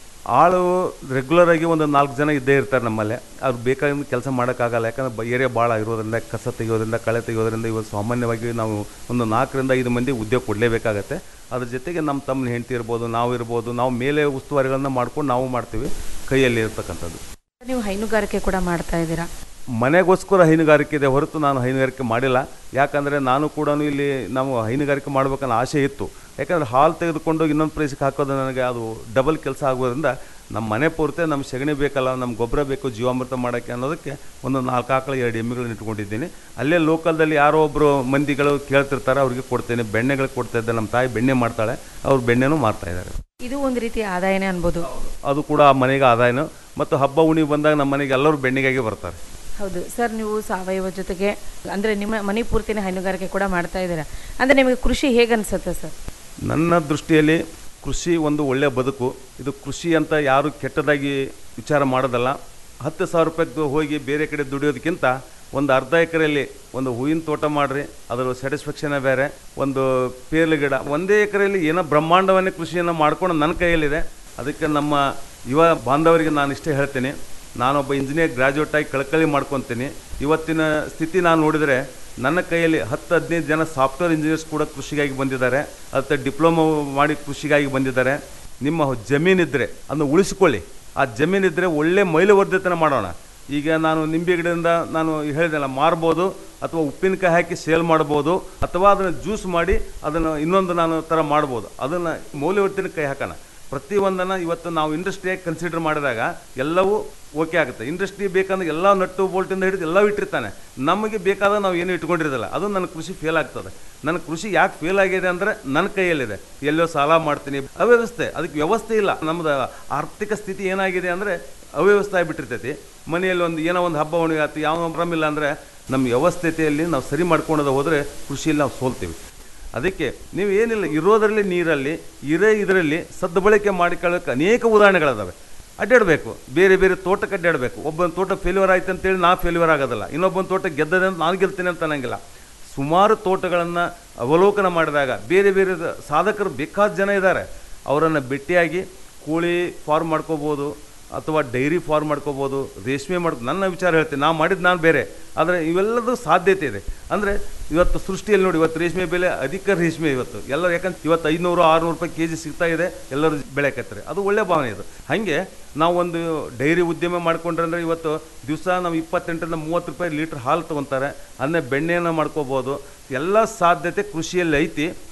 ಆಳು ರೆಗ್ಯುಲರ್ ಆಗಿ ಒಂದು ನಾಲ್ಕು ಜನ ಇದ್ದೇ ಇರ್ತಾರೆ ನಮ್ಮಲ್ಲೇ ಅವ್ರು ಬೇಕಾದ ಕೆಲಸ ಮಾಡೋಕ್ಕಾಗಲ್ಲ ಯಾಕಂದ್ರೆ ಏರಿಯಾ ಭಾಳ ಇರೋದ್ರಿಂದ ಕಸ ತೆಗೆಯೋದ್ರಿಂದ ಕಳೆ ತೆಗೆಯೋದ್ರಿಂದ ಇವತ್ತು ಸಾಮಾನ್ಯವಾಗಿ ನಾವು ಒಂದು ನಾಲ್ಕರಿಂದ ಐದು ಮಂದಿ ಉದ್ಯೋಗ ಕೊಡಲೇಬೇಕಾಗತ್ತೆ ಅದ್ರ ಜೊತೆಗೆ ನಮ್ಮ ತಮ್ಮನ ಹೆಂಡತಿ ಇರ್ಬೋದು ನಾವು ಇರ್ಬೋದು ನಾವು ಮೇಲೆ ಉಸ್ತುವಾರಿಗಳನ್ನ ಮಾಡ್ಕೊಂಡು ನಾವು ಮಾಡ್ತೀವಿ ಕೈಯಲ್ಲಿ ಇರ್ತಕ್ಕಂಥದ್ದು ನೀವು ಹೈನುಗಾರಿಕೆ ಕೂಡ ಮಾಡ್ತಾ ಇದ್ದೀರಾ ಮನೆಗೋಸ್ಕರ ಹೈನುಗಾರಿಕೆ ಇದೆ ಹೊರತು ನಾನು ಹೈನುಗಾರಿಕೆ ಮಾಡಿಲ್ಲ ಯಾಕಂದರೆ ನಾನು ಕೂಡ ಇಲ್ಲಿ ನಾವು ಹೈನುಗಾರಿಕೆ ಮಾಡ್ಬೇಕನ್ನೋ ಆಸೆ ಇತ್ತು ಯಾಕಂದರೆ ಹಾಲು ತೆಗೆದುಕೊಂಡು ಇನ್ನೊಂದು ಪ್ರದೇಶಕ್ಕೆ ಹಾಕೋದು ನನಗೆ ಅದು ಡಬಲ್ ಕೆಲಸ ಆಗೋದ್ರಿಂದ ನಮ್ಮ ಮನೆ ಪೂರ್ತಿ ನಮ್ಮ ಸಗಣಿ ಬೇಕಲ್ಲ ನಮ್ಮ ಗೊಬ್ಬರ ಬೇಕು ಜೀವಾಮೃತ ಮಾಡೋಕ್ಕೆ ಅನ್ನೋದಕ್ಕೆ ಒಂದು ನಾಲ್ಕು ಆಕಳು ಎರಡು ಎಮ್ಮೆಗಳನ್ನ ಇಟ್ಕೊಂಡಿದ್ದೀನಿ ಅಲ್ಲೇ ಲೋಕಲ್ದಲ್ಲಿ ಯಾರೋ ಒಬ್ಬರು ಮಂದಿಗಳು ಕೇಳ್ತಿರ್ತಾರೆ ಅವ್ರಿಗೆ ಕೊಡ್ತೇನೆ ಬೆಣ್ಣೆಗಳು ಕೊಡ್ತಾ ಇದ್ದೆ ನಮ್ಮ ತಾಯಿ ಬೆಣ್ಣೆ ಮಾಡ್ತಾಳೆ ಅವ್ರು ಬೆಣ್ಣೆನೂ ಮಾರ್ತಾ ಇದ್ದಾರೆ ಇದು ಒಂದು ರೀತಿಯ ಆದಾಯನೇ ಅನ್ಬೋದು ಅದು ಕೂಡ ಆ ಮನೆಗೆ ಆದಾಯನು ಮತ್ತು ಹಬ್ಬ ಉಣಿ ಬಂದಾಗ ನಮ್ಮ ಮನೆಗೆ ಎಲ್ಲರೂ ಬೆಣ್ಣೆಗಾಗಿ ಬರ್ತಾರೆ ಹೌದು ಸರ್ ನೀವು ಸಾವಯವ ಜೊತೆಗೆ ಅಂದರೆ ನಿಮ್ಮ ಮನೆ ಪೂರ್ತಿನೇ ಹೈನುಗಾರಿಕೆ ಕೂಡ ಮಾಡ್ತಾ ಇದ್ದೀರಾ ಅಂದರೆ ನಿಮಗೆ ಕೃಷಿ ಹೇಗೆ ಅನಿಸುತ್ತೆ ಸರ್ ನನ್ನ ದೃಷ್ಟಿಯಲ್ಲಿ ಕೃಷಿ ಒಂದು ಒಳ್ಳೆಯ ಬದುಕು ಇದು ಕೃಷಿ ಅಂತ ಯಾರು ಕೆಟ್ಟದಾಗಿ ವಿಚಾರ ಮಾಡೋದಲ್ಲ ಹತ್ತು ಸಾವಿರ ರೂಪಾಯಿಗೆ ಹೋಗಿ ಬೇರೆ ಕಡೆ ದುಡಿಯೋದಕ್ಕಿಂತ ಒಂದು ಅರ್ಧ ಎಕರೆಯಲ್ಲಿ ಒಂದು ಹೂವಿನ ತೋಟ ಮಾಡಿರಿ ಅದರ ಸ್ಯಾಟಿಸ್ಫ್ಯಾಕ್ಷನೇ ಬೇರೆ ಒಂದು ಪೇರ್ಲು ಗಿಡ ಒಂದೇ ಎಕರೆಯಲ್ಲಿ ಏನೋ ಬ್ರಹ್ಮಾಂಡವನ್ನೇ ಕೃಷಿಯನ್ನು ಮಾಡ್ಕೊಂಡು ನನ್ನ ಕೈಯಲ್ಲಿದೆ ಅದಕ್ಕೆ ನಮ್ಮ ಯುವ ಬಾಂಧವರಿಗೆ ನಾನು ಇಷ್ಟೇ ಹೇಳ್ತೀನಿ ನಾನೊಬ್ಬ ಇಂಜಿನಿಯರ್ ಗ್ರ್ಯಾಜುಯೇಟ್ ಆಗಿ ಕಳಕಳಿ ಮಾಡ್ಕೊತೀನಿ ಇವತ್ತಿನ ಸ್ಥಿತಿ ನಾನು ನೋಡಿದರೆ ನನ್ನ ಕೈಯಲ್ಲಿ ಹತ್ತು ಹದಿನೈದು ಜನ ಸಾಫ್ಟ್ವೇರ್ ಇಂಜಿನಿಯರ್ಸ್ ಕೂಡ ಕೃಷಿಗಾಗಿ ಬಂದಿದ್ದಾರೆ ಮತ್ತು ಡಿಪ್ಲೊಮಾ ಮಾಡಿ ಕೃಷಿಗಾಗಿ ಬಂದಿದ್ದಾರೆ ನಿಮ್ಮ ಜಮೀನಿದ್ದರೆ ಅದನ್ನು ಉಳಿಸಿಕೊಳ್ಳಿ ಆ ಜಮೀನಿದ್ದರೆ ಒಳ್ಳೆ ಮೈಲವರ್ಧಿತನ ಮಾಡೋಣ ಈಗ ನಾನು ನಿಂಬೆ ಗಿಡದಿಂದ ನಾನು ಹೇಳಿದೆಲ್ಲ ಮಾರ್ಬೋದು ಅಥವಾ ಉಪ್ಪಿನಕಾಯಿ ಹಾಕಿ ಸೇಲ್ ಮಾಡ್ಬೋದು ಅಥವಾ ಅದನ್ನು ಜ್ಯೂಸ್ ಮಾಡಿ ಅದನ್ನು ಇನ್ನೊಂದು ನಾನು ಥರ ಮಾಡ್ಬೋದು ಅದನ್ನು ಮೌಲ್ಯವರ್ಧನೆ ಕೈ ಹಾಕೋಣ ಪ್ರತಿಯೊಂದನ್ನು ಇವತ್ತು ನಾವು ಇಂಡಸ್ಟ್ರಿಯಾಗಿ ಕನ್ಸಿಡರ್ ಮಾಡಿದಾಗ ಎಲ್ಲವೂ ಓಕೆ ಆಗುತ್ತೆ ಇಂಡಸ್ಟ್ರಿ ಬೇಕಂದ್ರೆ ಎಲ್ಲ ನಟ್ಟು ಬೋಲ್ಟಿಂದ ಹಿಡಿದು ಎಲ್ಲವೂ ಇಟ್ಟಿರ್ತಾನೆ ನಮಗೆ ಬೇಕಾದ ನಾವು ಏನು ಇಟ್ಕೊಂಡಿರೋದಿಲ್ಲ ಅದು ನನ್ನ ಕೃಷಿ ಫೇಲ್ ಆಗ್ತದೆ ನನ್ನ ಕೃಷಿ ಯಾಕೆ ಫೇಲ್ ಆಗಿದೆ ಅಂದರೆ ನನ್ನ ಕೈಯಲ್ಲಿದೆ ಎಲ್ಲೋ ಸಾಲ ಮಾಡ್ತೀನಿ ಅವ್ಯವಸ್ಥೆ ಅದಕ್ಕೆ ವ್ಯವಸ್ಥೆ ಇಲ್ಲ ನಮ್ಮದು ಆರ್ಥಿಕ ಸ್ಥಿತಿ ಏನಾಗಿದೆ ಅಂದರೆ ಅವ್ಯವಸ್ಥೆ ಆಗಿಬಿಟ್ಟಿರ್ತೈತಿ ಮನೆಯಲ್ಲಿ ಒಂದು ಏನೋ ಒಂದು ಹಬ್ಬ ಹುಣ್ಣಿಗೆ ಆಯ್ತು ಯಾವ ಇಲ್ಲ ಅಂದರೆ ನಮ್ಮ ವ್ಯವಸ್ಥೆಯಲ್ಲಿ ನಾವು ಸರಿ ಮಾಡ್ಕೊಳೋದು ಹೋದರೆ ಕೃಷಿಯಲ್ಲಿ ನಾವು ಸೋಲ್ತೀವಿ ಅದಕ್ಕೆ ನೀವು ಏನಿಲ್ಲ ಇರೋದರಲ್ಲಿ ನೀರಲ್ಲಿ ಇರೇ ಇದರಲ್ಲಿ ಸದ್ಬಳಕೆ ಮಾಡಿಕೊಳ್ಳೋಕೆ ಅನೇಕ ಉದಾಹರಣೆಗಳಿದಾವೆ ಅಡ್ಡಾಡಬೇಕು ಬೇರೆ ಬೇರೆ ತೋಟಕ್ಕೆ ಅಡ್ಡಾಡಬೇಕು ಒಬ್ಬನ ತೋಟ ಫೇಲ್ಯೂರ್ ಆಯ್ತು ಅಂತೇಳಿ ನಾ ಫೇಲ್ಯೂರ್ ಆಗೋದಿಲ್ಲ ಇನ್ನೊಬ್ಬನ ತೋಟ ಗೆದ್ದದೆ ಅಂತ ನಾನು ಗೆಲ್ತೀನಿ ಅಂತ ಅನ್ನಂಗಿಲ್ಲ ಸುಮಾರು ತೋಟಗಳನ್ನು ಅವಲೋಕನ ಮಾಡಿದಾಗ ಬೇರೆ ಬೇರೆ ಸಾಧಕರು ಬೇಕಾದ ಜನ ಇದ್ದಾರೆ ಅವರನ್ನು ಭೇಟಿಯಾಗಿ ಕೋಳಿ ಫಾರ್ಮ್ ಮಾಡ್ಕೋಬೋದು ಅಥವಾ ಡೈರಿ ಫಾರ್ಮ್ ಮಾಡ್ಕೋಬೋದು ರೇಷ್ಮೆ ಮಾಡ್ಕೊ ನನ್ನ ವಿಚಾರ ಹೇಳ್ತೀನಿ ನಾವು ಮಾಡಿದ್ದು ನಾನು ಬೇರೆ ಆದರೆ ಇವೆಲ್ಲದೂ ಸಾಧ್ಯತೆ ಇದೆ ಅಂದರೆ ಇವತ್ತು ಸೃಷ್ಟಿಯಲ್ಲಿ ನೋಡಿ ಇವತ್ತು ರೇಷ್ಮೆ ಬೆಲೆ ಅಧಿಕ ರೇಷ್ಮೆ ಇವತ್ತು ಎಲ್ಲರೂ ಯಾಕಂದ್ರೆ ಇವತ್ತು ಐನೂರು ಆರುನೂರು ರೂಪಾಯಿ ಕೆ ಜಿ ಸಿಗ್ತಾ ಇದೆ ಎಲ್ಲರೂ ಬೆಳೆಕತ್ತಾರೆ ಅದು ಒಳ್ಳೆ ಭಾವನೆ ಇದು ಹಾಗೆ ನಾವು ಒಂದು ಡೈರಿ ಉದ್ಯಮ ಮಾಡ್ಕೊಂಡ್ರೆ ಅಂದರೆ ಇವತ್ತು ದಿವಸ ನಾವು ಇಪ್ಪತ್ತೆಂಟರಿಂದ ಮೂವತ್ತು ರೂಪಾಯಿ ಲೀಟ್ರ್ ಹಾಲು ತೊಗೊತಾರೆ ಅದನ್ನೇ ಬೆಣ್ಣೆಯನ್ನು ಮಾಡ್ಕೋಬೋದು ಎಲ್ಲ ಸಾಧ್ಯತೆ ಕೃಷಿಯಲ್ಲಿ ಐತಿ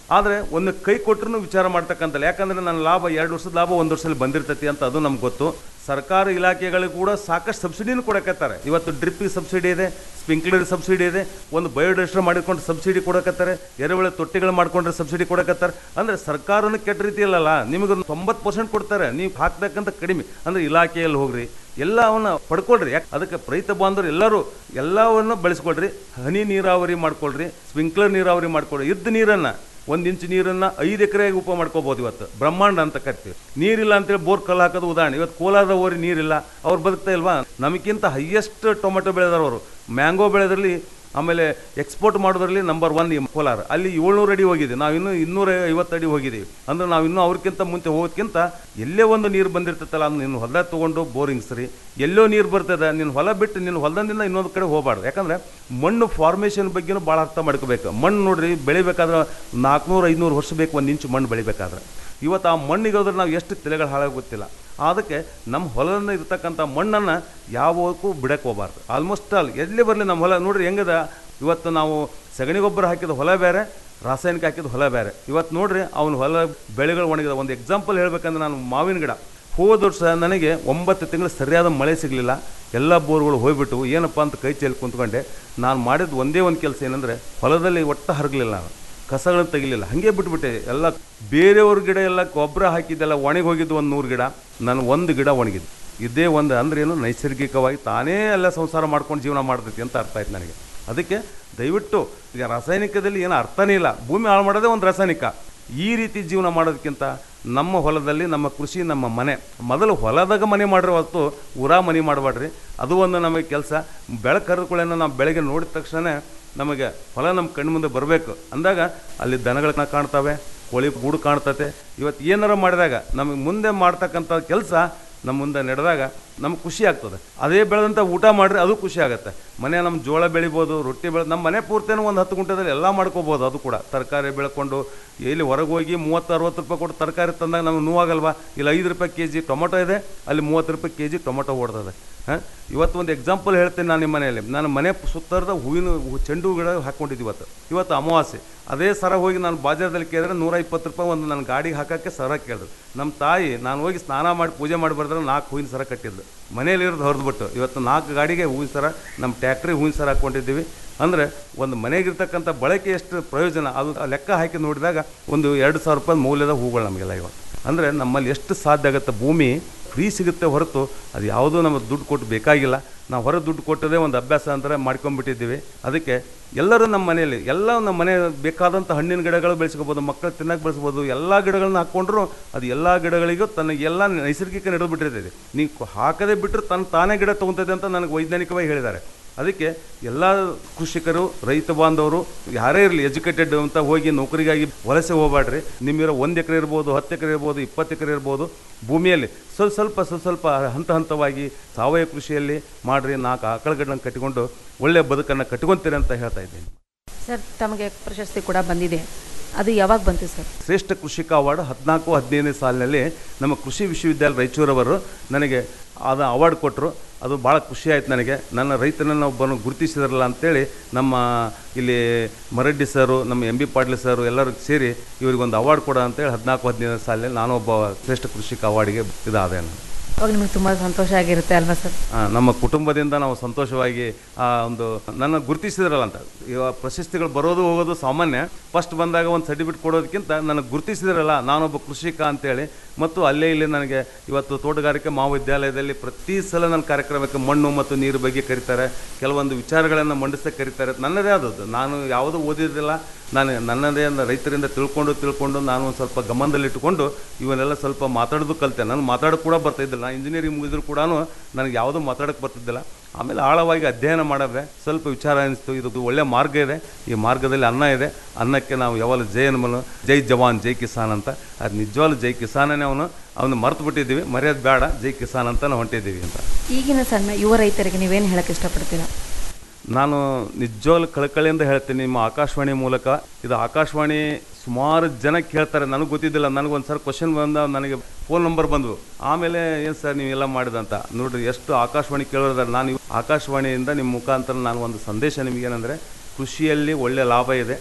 ಆದರೆ ಒಂದು ಕೈ ಕೊಟ್ಟರು ವಿಚಾರ ಮಾಡ್ತಕ್ಕಂಥಲ್ಲ ಯಾಕಂದರೆ ನನ್ನ ಲಾಭ ಎರಡು ವರ್ಷದ ಲಾಭ ಒಂದು ವರ್ಷದಲ್ಲಿ ಬಂದಿರ್ತೈತಿ ಅಂತ ಅದು ನಮ್ಗೆ ಗೊತ್ತು ಸರ್ಕಾರ ಇಲಾಖೆಗಳಿಗೆ ಕೂಡ ಸಾಕಷ್ಟು ಸಬ್ಸಿಡಿನೂ ಕೊಡಕತ್ತಾರೆ ಇವತ್ತು ಡ್ರಿಪ್ಪಿಗೆ ಸಬ್ಸಿಡಿ ಇದೆ ಸ್ಪ್ರಿಂಕ್ಲರ್ ಸಬ್ಸಿಡಿ ಇದೆ ಒಂದು ಬಯೋಡೈಸ್ಟರ್ ಮಾಡಿಕೊಂಡು ಸಬ್ಸಿಡಿ ಕೊಡಕತ್ತಾರೆ ಎರೆಹುಳ ತೊಟ್ಟಿಗಳು ಮಾಡ್ಕೊಂಡ್ರೆ ಸಬ್ಸಿಡಿ ಕೊಡಕತ್ತಾರೆ ಅಂದರೆ ಸರ್ಕಾರನೂ ಕೆಟ್ಟ ರೀತಿ ಇಲ್ಲಲ್ಲ ನಿಮಗೆ ತೊಂಬತ್ತು ಪರ್ಸೆಂಟ್ ಕೊಡ್ತಾರೆ ನೀವು ಹಾಕ್ತಕ್ಕಂಥ ಕಡಿಮೆ ಅಂದರೆ ಇಲಾಖೆಯಲ್ಲಿ ಹೋಗ್ರಿ ಎಲ್ಲವನ್ನ ಪಡ್ಕೊಳ್ರಿ ಯಾಕೆ ಅದಕ್ಕೆ ರೈತ ಬಾಂಧವರು ಎಲ್ಲರೂ ಎಲ್ಲವನ್ನು ಬೆಳೆಸ್ಕೊಳ್ರಿ ಹನಿ ನೀರಾವರಿ ಮಾಡ್ಕೊಳ್ರಿ ಸ್ಪ್ರಿಂಕ್ಲರ್ ನೀರಾವರಿ ಮಾಡ್ಕೊಳ್ರಿ ಇದ್ದ ನೀರನ್ನು ಒಂದು ಇಂಚು ನೀರನ್ನು ಐದು ಎಕರೆಗೆ ಉಪ ಮಾಡ್ಕೋಬೋದು ಇವತ್ತು ಬ್ರಹ್ಮಾಂಡ ಅಂತ ಕರಿತೀವಿ ನೀರಿಲ್ಲ ಅಂತೇಳಿ ಬೋರ್ ಕಲ್ಲು ಹಾಕೋದು ಉದಾಹರಣೆ ಇವತ್ತು ಕೋಲಾರದ ಓರಿ ನೀರಿಲ್ಲ ಅವ್ರು ಬದುಕ್ತಾ ಇಲ್ವಾ ನಮಗಿಂತ ಹೈಯೆಸ್ಟ್ ಟೊಮೆಟೊ ಬೆಳೆದವರು ಅವರು ಮ್ಯಾಂಗೋ ಬೆಳೆದ್ರಲ್ಲಿ ಆಮೇಲೆ ಎಕ್ಸ್ಪೋರ್ಟ್ ಮಾಡೋದ್ರಲ್ಲಿ ನಂಬರ್ ಒನ್ ಈ ಕೋಲಾರ ಅಲ್ಲಿ ಏಳ್ನೂರು ಅಡಿ ಹೋಗಿದೆ ನಾವು ಇನ್ನೂ ಇನ್ನೂರ ಐವತ್ತು ಅಡಿ ಹೋಗಿದ್ದೀವಿ ಅಂದ್ರೆ ನಾವು ಇನ್ನೂ ಅವ್ರಿಗಿಂತ ಮುಂಚೆ ಹೋಗೋದಕ್ಕಿಂತ ಎಲ್ಲೇ ಒಂದು ನೀರು ಬಂದಿರ್ತೈತಲ್ಲ ಅದು ನಿನ್ನ ಹೊಲ ತೊಗೊಂಡು ಬೋರಿಂಗ್ಸ್ ರೀ ಎಲ್ಲೋ ನೀರು ಬರ್ತದೆ ನಿನ್ನ ಹೊಲ ಬಿಟ್ಟು ನಿನ್ನ ಹೊಲದಿಂದ ಇನ್ನೊಂದು ಕಡೆ ಹೋಗಬಾರ್ದು ಯಾಕಂದರೆ ಮಣ್ಣು ಫಾರ್ಮೇಷನ್ ಬಗ್ಗೆನೂ ಭಾಳ ಅರ್ಥ ಮಾಡ್ಕೋಬೇಕು ಮಣ್ಣು ನೋಡ್ರಿ ಬೆಳಿಬೇಕಾದ್ರೆ ನಾಲ್ಕುನೂರು ಐನೂರು ವರ್ಷ ಬೇಕು ಒಂದು ಇಂಚು ಮಣ್ಣು ಬೆಳಿಬೇಕಾದ್ರೆ ಇವತ್ತು ಆ ಮಣ್ಣಿಗೆ ಹೋದ್ರೆ ನಾವು ಎಷ್ಟು ತಲೆಗಳು ಹಾಳಾಗಿ ಗೊತ್ತಿಲ್ಲ ಅದಕ್ಕೆ ನಮ್ಮ ಹೊಲದಿಂದ ಇರ್ತಕ್ಕಂಥ ಮಣ್ಣನ್ನು ಯಾವಕ್ಕೂ ಬಿಡಕ್ಕೆ ಹೋಗಬಾರ್ದು ಆಲ್ಮೋಸ್ಟ್ ಆಲ್ ಎಲ್ಲಿ ಬರಲಿ ನಮ್ಮ ಹೊಲ ನೋಡ್ರಿ ಹೆಂಗದ ಇವತ್ತು ನಾವು ಸಗಣಿ ಗೊಬ್ಬರ ಹಾಕಿದ ಹೊಲ ಬೇರೆ ರಾಸಾಯನಿಕ ಹಾಕಿದ ಹೊಲ ಬೇರೆ ಇವತ್ತು ನೋಡ್ರಿ ಅವನ ಹೊಲ ಬೆಳೆಗಳು ಒಣಗಿದ ಒಂದು ಎಕ್ಸಾಂಪಲ್ ಹೇಳ್ಬೇಕಂದ್ರೆ ನಾನು ಮಾವಿನ ಗಿಡ ಹೋದ ವರ್ಷ ನನಗೆ ಒಂಬತ್ತು ತಿಂಗಳು ಸರಿಯಾದ ಮಳೆ ಸಿಗಲಿಲ್ಲ ಎಲ್ಲ ಬೋರ್ಗಳು ಹೋಗ್ಬಿಟ್ಟು ಏನಪ್ಪ ಅಂತ ಕೈ ಚೆಲ್ಲಿ ಕುಂತ್ಕೊಂಡೆ ನಾನು ಮಾಡಿದ ಒಂದೇ ಒಂದು ಕೆಲಸ ಏನಂದರೆ ಹೊಲದಲ್ಲಿ ಒಟ್ಟು ಹರಗಲಿಲ್ಲ ನಾನು ಕಸಗಳನ್ನು ತೆಗಿಲಿಲ್ಲ ಹಾಗೆ ಬಿಟ್ಬಿಟ್ಟೆ ಎಲ್ಲ ಬೇರೆಯವ್ರ ಗಿಡ ಎಲ್ಲ ಗೊಬ್ಬರ ಹಾಕಿದ್ದೆಲ್ಲ ಒಣಗಿ ಹೋಗಿದ್ದು ಒಂದು ನೂರು ಗಿಡ ನಾನು ಒಂದು ಗಿಡ ಒಣಗಿದ್ದು ಇದೇ ಒಂದು ಅಂದ್ರೆ ಏನು ನೈಸರ್ಗಿಕವಾಗಿ ತಾನೇ ಎಲ್ಲ ಸಂಸಾರ ಮಾಡ್ಕೊಂಡು ಜೀವನ ಮಾಡ್ತೈತಿ ಅಂತ ಅರ್ಥ ಆಯ್ತು ನನಗೆ ಅದಕ್ಕೆ ದಯವಿಟ್ಟು ಈಗ ರಾಸಾಯನಿಕದಲ್ಲಿ ಏನು ಅರ್ಥನೇ ಇಲ್ಲ ಭೂಮಿ ಹಾಳು ಮಾಡೋದೇ ಒಂದು ರಾಸಾಯನಿಕ ಈ ರೀತಿ ಜೀವನ ಮಾಡೋದಕ್ಕಿಂತ ನಮ್ಮ ಹೊಲದಲ್ಲಿ ನಮ್ಮ ಕೃಷಿ ನಮ್ಮ ಮನೆ ಮೊದಲು ಹೊಲದಾಗ ಮನೆ ಮಾಡ್ರಿ ಹೊತ್ತು ಊರಾ ಮನೆ ಮಾಡಬೇಡ್ರಿ ಅದು ಒಂದು ನಮಗೆ ಕೆಲಸ ಬೆಳಕು ಕರೆದುಕೊಳ್ಳೇನೋ ನಾವು ಬೆಳಗ್ಗೆ ನೋಡಿದ ತಕ್ಷಣ ನಮಗೆ ಹೊಲ ನಮ್ಮ ಕಣ್ಣು ಮುಂದೆ ಬರಬೇಕು ಅಂದಾಗ ಅಲ್ಲಿ ದನಗಳನ್ನ ಕಾಣ್ತವೆ ಕೋಳಿ ಗೂಡು ಕಾಣ್ತತೆ ಇವತ್ತು ಏನಾರ ಮಾಡಿದಾಗ ನಮಗೆ ಮುಂದೆ ಮಾಡ್ತಕ್ಕಂಥ ಕೆಲಸ ನಮ್ಮ ಮುಂದೆ ನಡೆದಾಗ ನಮ್ಗೆ ಖುಷಿ ಆಗ್ತದೆ ಅದೇ ಬೆಳೆದಂಥ ಊಟ ಮಾಡಿದ್ರೆ ಅದು ಖುಷಿ ಆಗುತ್ತೆ ಮನೆ ನಮ್ಮ ಜೋಳ ಬೆಳಿಬೋದು ರೊಟ್ಟಿ ಬೆಳೆ ನಮ್ಮ ಮನೆ ಪೂರ್ತಿನೂ ಒಂದು ಹತ್ತು ಗುಂಟದಲ್ಲಿ ಎಲ್ಲ ಮಾಡ್ಕೋಬೋದು ಅದು ಕೂಡ ತರಕಾರಿ ಬೆಳ್ಕೊಂಡು ಎಲ್ಲಿ ಹೊರಗೆ ಹೋಗಿ ಮೂವತ್ತು ಅರವತ್ತು ರೂಪಾಯಿ ಕೊಟ್ಟು ತರಕಾರಿ ತಂದಾಗ ನಮ್ಗೆ ನೋವಾಗಲ್ವಾ ಇಲ್ಲಿ ಐದು ರೂಪಾಯಿ ಕೆ ಜಿ ಟೊಮೊಟೊ ಇದೆ ಅಲ್ಲಿ ಮೂವತ್ತು ರೂಪಾಯಿ ಕೆ ಜಿ ಟೊಮೊಟೊ ಓಡ್ತದೆ ಹಾಂ ಇವತ್ತು ಒಂದು ಎಕ್ಸಾಂಪಲ್ ಹೇಳ್ತೇನೆ ನಾನು ನಿಮ್ಮ ಮನೆಯಲ್ಲಿ ನಾನು ಮನೆ ಸುತ್ತರದ ಹೂವಿನ ಹೂ- ಚೆಂಡು ಗಿಡ ಹಾಕ್ಕೊಂಡಿದ್ದು ಇವತ್ತು ಇವತ್ತು ಅಮಾವಾಸ್ಯೆ ಅದೇ ಸರ ಹೋಗಿ ನಾನು ಬಾಜಾರದಲ್ಲಿ ಕೇಳಿದ್ರೆ ನೂರ ಇಪ್ಪತ್ತು ರೂಪಾಯಿ ಒಂದು ನನ್ನ ಗಾಡಿಗೆ ಹಾಕೋಕ್ಕೆ ಸರ ಕೇಳಿದ್ರು ನಮ್ಮ ತಾಯಿ ನಾನು ಹೋಗಿ ಸ್ನಾನ ಮಾಡಿ ಪೂಜೆ ಮಾಡಿ ಬರ್ದ್ರೆ ನಾಲ್ಕು ಹೂವಿನ ಸರ ಕಟ್ಟಿದ್ಲು ಮನೇಲಿ ಇರೋದು ಹೊರದ್ಬಿಟ್ಟು ಇವತ್ತು ನಾಲ್ಕು ಗಾಡಿಗೆ ಹೂವಿನ ಸರ ನಮ್ಮ ಟ್ಯಾಕ್ಟ್ರಿ ಹೂವಿನ ಸರ ಹಾಕ್ಕೊಂಡಿದ್ದೀವಿ ಅಂದರೆ ಒಂದು ಮನೆಗಿರ್ತಕ್ಕಂಥ ಬಳಕೆ ಎಷ್ಟು ಪ್ರಯೋಜನ ಅದು ಲೆಕ್ಕ ಹಾಕಿ ನೋಡಿದಾಗ ಒಂದು ಎರಡು ಸಾವಿರ ರೂಪಾಯಿ ಮೌಲ್ಯದ ಹೂಗಳು ನಮಗೆಲ್ಲ ಇವಾಗ ಅಂದರೆ ನಮ್ಮಲ್ಲಿ ಎಷ್ಟು ಸಾಧ್ಯ ಆಗುತ್ತೆ ಭೂಮಿ ಫ್ರೀ ಸಿಗುತ್ತೆ ಹೊರತು ಅದು ಯಾವುದೂ ನಮಗೆ ದುಡ್ಡು ಕೊಟ್ಟು ಬೇಕಾಗಿಲ್ಲ ನಾವು ಹೊರ ದುಡ್ಡು ಕೊಟ್ಟದೇ ಒಂದು ಅಭ್ಯಾಸ ಅಂತ ಮಾಡ್ಕೊಂಡ್ಬಿಟ್ಟಿದ್ದೀವಿ ಅದಕ್ಕೆ ಎಲ್ಲರೂ ನಮ್ಮ ಮನೆಯಲ್ಲಿ ಎಲ್ಲ ನಮ್ಮ ಮನೆ ಬೇಕಾದಂಥ ಹಣ್ಣಿನ ಗಿಡಗಳು ಬೆಳೆಸ್ಕೋಬೋದು ಮಕ್ಕಳು ತಿನ್ನಕ್ಕೆ ಬೆಳೆಸ್ಬೋದು ಎಲ್ಲ ಗಿಡಗಳನ್ನ ಹಾಕ್ಕೊಂಡ್ರು ಅದು ಎಲ್ಲ ಗಿಡಗಳಿಗೂ ತನ್ನ ಎಲ್ಲ ನೈಸರ್ಗಿಕ ನಡೆದುಬಿಟ್ಟಿರ್ತದೆ ನೀವು ಹಾಕದೇ ಬಿಟ್ಟರು ತನ್ನ ತಾನೇ ಗಿಡ ತೊಗೊತದೆ ಅಂತ ನನಗೆ ವೈಜ್ಞಾನಿಕವಾಗಿ ಹೇಳಿದ್ದಾರೆ ಅದಕ್ಕೆ ಎಲ್ಲ ಕೃಷಿಕರು ರೈತ ಬಾಂಧವರು ಯಾರೇ ಇರಲಿ ಎಜುಕೇಟೆಡ್ ಅಂತ ಹೋಗಿ ನೌಕರಿಗಾಗಿ ವಲಸೆ ಹೋಗ್ಬೇಡ್ರಿ ನಿಮ್ಮಿರೋ ಒಂದು ಎಕರೆ ಇರ್ಬೋದು ಹತ್ತು ಎಕರೆ ಇರ್ಬೋದು ಇಪ್ಪತ್ತು ಎಕರೆ ಇರ್ಬೋದು ಭೂಮಿಯಲ್ಲಿ ಸ್ವಲ್ಪ ಸ್ವಲ್ಪ ಸ್ವಲ್ಪ ಸ್ವಲ್ಪ ಹಂತ ಹಂತವಾಗಿ ಸಾವಯವ ಕೃಷಿಯಲ್ಲಿ ಮಾಡಿರಿ ನಾಲ್ಕು ಆಕಳುಗಳನ್ನ ಕಟ್ಟಿಕೊಂಡು ಒಳ್ಳೆಯ ಬದುಕನ್ನು ಕಟ್ಕೊತೀರಿ ಅಂತ ಹೇಳ್ತಾ ಇದ್ದೀನಿ ಸರ್ ತಮಗೆ ಪ್ರಶಸ್ತಿ ಕೂಡ ಬಂದಿದೆ ಅದು ಯಾವಾಗ ಬಂತು ಸರ್ ಶ್ರೇಷ್ಠ ಕೃಷಿಕ ಅವಾರ್ಡ್ ಹದಿನಾಲ್ಕು ಹದಿನೈದನೇ ಸಾಲಿನಲ್ಲಿ ನಮ್ಮ ಕೃಷಿ ವಿಶ್ವವಿದ್ಯಾಲಯ ರಾಯಚೂರವರು ನನಗೆ ಅದು ಅವಾರ್ಡ್ ಕೊಟ್ಟರು ಅದು ಭಾಳ ಖುಷಿ ಆಯ್ತು ನನಗೆ ನನ್ನ ರೈತನನ್ನು ಒಬ್ಬನು ಗುರುತಿಸಿದ್ರಲ್ಲ ಅಂತೇಳಿ ನಮ್ಮ ಇಲ್ಲಿ ಮರಡ್ಡಿ ಸರು ನಮ್ಮ ಎಂ ಬಿ ಪಾಟೀಲ್ ಸರು ಎಲ್ಲರೂ ಸೇರಿ ಇವರಿಗೊಂದು ಅವಾರ್ಡ್ ಕೊಡ ಅಂತೇಳಿ ಹದಿನಾಲ್ಕು ಹದಿನೈದನೇ ಸಾಲಿನಲ್ಲಿ ನಾನು ಒಬ್ಬ ಶ್ರೇಷ್ಠ ಕೃಷಿಕ ಅವಾರ್ಡಿಗೆ ಇದಾದೆ ನಾನು ಅವಾಗ ನಿಮಗೆ ತುಂಬ ಸಂತೋಷ ಆಗಿರುತ್ತೆ ಅಲ್ವಾ ಸರ್ ಆ, ನಮ್ಮ ಕುಟುಂಬದಿಂದ ನಾವು ಸಂತೋಷವಾಗಿ ಆ ಒಂದು ನನ್ನ ಗುರುತಿಸಿದ್ರಲ್ಲ ಅಂತ ಇವಾಗ ಪ್ರಶಸ್ತಿಗಳು ಬರೋದು ಹೋಗೋದು ಸಾಮಾನ್ಯ ಫಸ್ಟ್ ಬಂದಾಗ ಒಂದು ಸರ್ಟಿಫಿಕೇಟ್ ಕೊಡೋದಕ್ಕಿಂತ ನನಗೆ ಗುರುತಿಸಿದ್ರಲ್ಲ ನಾನೊಬ್ಬ ಕೃಷಿಕ ಅಂತೇಳಿ ಮತ್ತು ಅಲ್ಲೇ ಇಲ್ಲಿ ನನಗೆ ಇವತ್ತು ತೋಟಗಾರಿಕೆ ಮಹಾವಿದ್ಯಾಲಯದಲ್ಲಿ ಪ್ರತಿ ಸಲ ನನ್ನ ಕಾರ್ಯಕ್ರಮಕ್ಕೆ ಮಣ್ಣು ಮತ್ತು ನೀರು ಬಗ್ಗೆ ಕರೀತಾರೆ ಕೆಲವೊಂದು ವಿಚಾರಗಳನ್ನು ಮಂಡಿಸಕ್ಕೆ ಕರೀತಾರೆ ನನ್ನದೇ ಆದದ್ದು ನಾನು ಯಾವುದೂ ಓದಿದ್ದಿಲ್ಲ ನಾನು ನನ್ನದೇ ಅಂದ ರೈತರಿಂದ ತಿಳ್ಕೊಂಡು ತಿಳ್ಕೊಂಡು ನಾನು ಒಂದು ಸ್ವಲ್ಪ ಗಮನದಲ್ಲಿಟ್ಟುಕೊಂಡು ಇವನ್ನೆಲ್ಲ ಸ್ವಲ್ಪ ಮಾತಾಡೋದು ಕಲಿತೆ ನಾನು ಮಾತಾಡೋಕೆ ಕೂಡ ಬರ್ತಾಯಿದ್ದಿಲ್ಲ ನಾನು ಇಂಜಿನಿಯರಿಂಗ್ ಮುಗಿದ್ರು ಕೂಡ ನನಗೆ ಯಾವುದೂ ಮಾತಾಡೋಕ್ಕೆ ಬರ್ತಿದ್ದಿಲ್ಲ ಆಮೇಲೆ ಆಳವಾಗಿ ಅಧ್ಯಯನ ಮಾಡಿದ್ರೆ ಸ್ವಲ್ಪ ವಿಚಾರ ಅನಿಸ್ತು ಇದು ಒಳ್ಳೆ ಮಾರ್ಗ ಇದೆ ಈ ಮಾರ್ಗದಲ್ಲಿ ಅನ್ನ ಇದೆ ಅನ್ನಕ್ಕೆ ನಾವು ಯಾವಾಗಲೂ ಜೈ ಅನ್ಮನು ಜೈ ಜವಾನ್ ಜೈ ಕಿಸಾನ್ ಅಂತ ಅದು ನಿಜವಾಗ್ಲೂ ಜೈ ಕಿಸಾನನೇ ಅವನು ಅವನು ಮರ್ತು ಬಿಟ್ಟಿದ್ದೀವಿ ಮರ್ಯಾದೆ ಬೇಡ ಜೈ ಕಿಸಾನ್ ಅಂತ ನಾವು ಹೊಂಟಿದ್ದೀವಿ ಅಂತ ಈಗಿನ ಸಣ್ಣ ಯುವ ರೈತರಿಗೆ ನೀವೇನು ಹೇಳಕ್ಕೆ ಇಷ್ಟಪಡ್ತೀರಾ ನಾನು ನಿಜವಾಗ್ಲೂ ಕಳಕಳಿಯಿಂದ ಹೇಳ್ತೀನಿ ನಿಮ್ಮ ಆಕಾಶವಾಣಿ ಮೂಲಕ ಇದು ಆಕಾಶವಾಣಿ ಸುಮಾರು ಜನ ಕೇಳ್ತಾರೆ ನನಗೆ ಗೊತ್ತಿದ್ದಿಲ್ಲ ನನಗೊಂದು ಸರ್ ಕ್ವಶನ್ ಬಂದ ನನಗೆ ಫೋನ್ ನಂಬರ್ ಬಂದವು ಆಮೇಲೆ ಏನು ಸರ್ ನೀವೆಲ್ಲ ಮಾಡಿದಂತ ನೋಡ್ರಿ ಎಷ್ಟು ಆಕಾಶವಾಣಿ ಕೇಳೋದಾರೆ ನಾನು ಇವ್- ಆಕಾಶವಾಣಿಯಿಂದ ನಿಮ್ಮ ಮುಖಾಂತರ ನಾನು ಒಂದು ಸಂದೇಶ ನಿಮಗೇನೆಂದರೆ ಕೃಷಿಯಲ್ಲಿ ಒಳ್ಳೆ ಲಾಭ ಇದೆ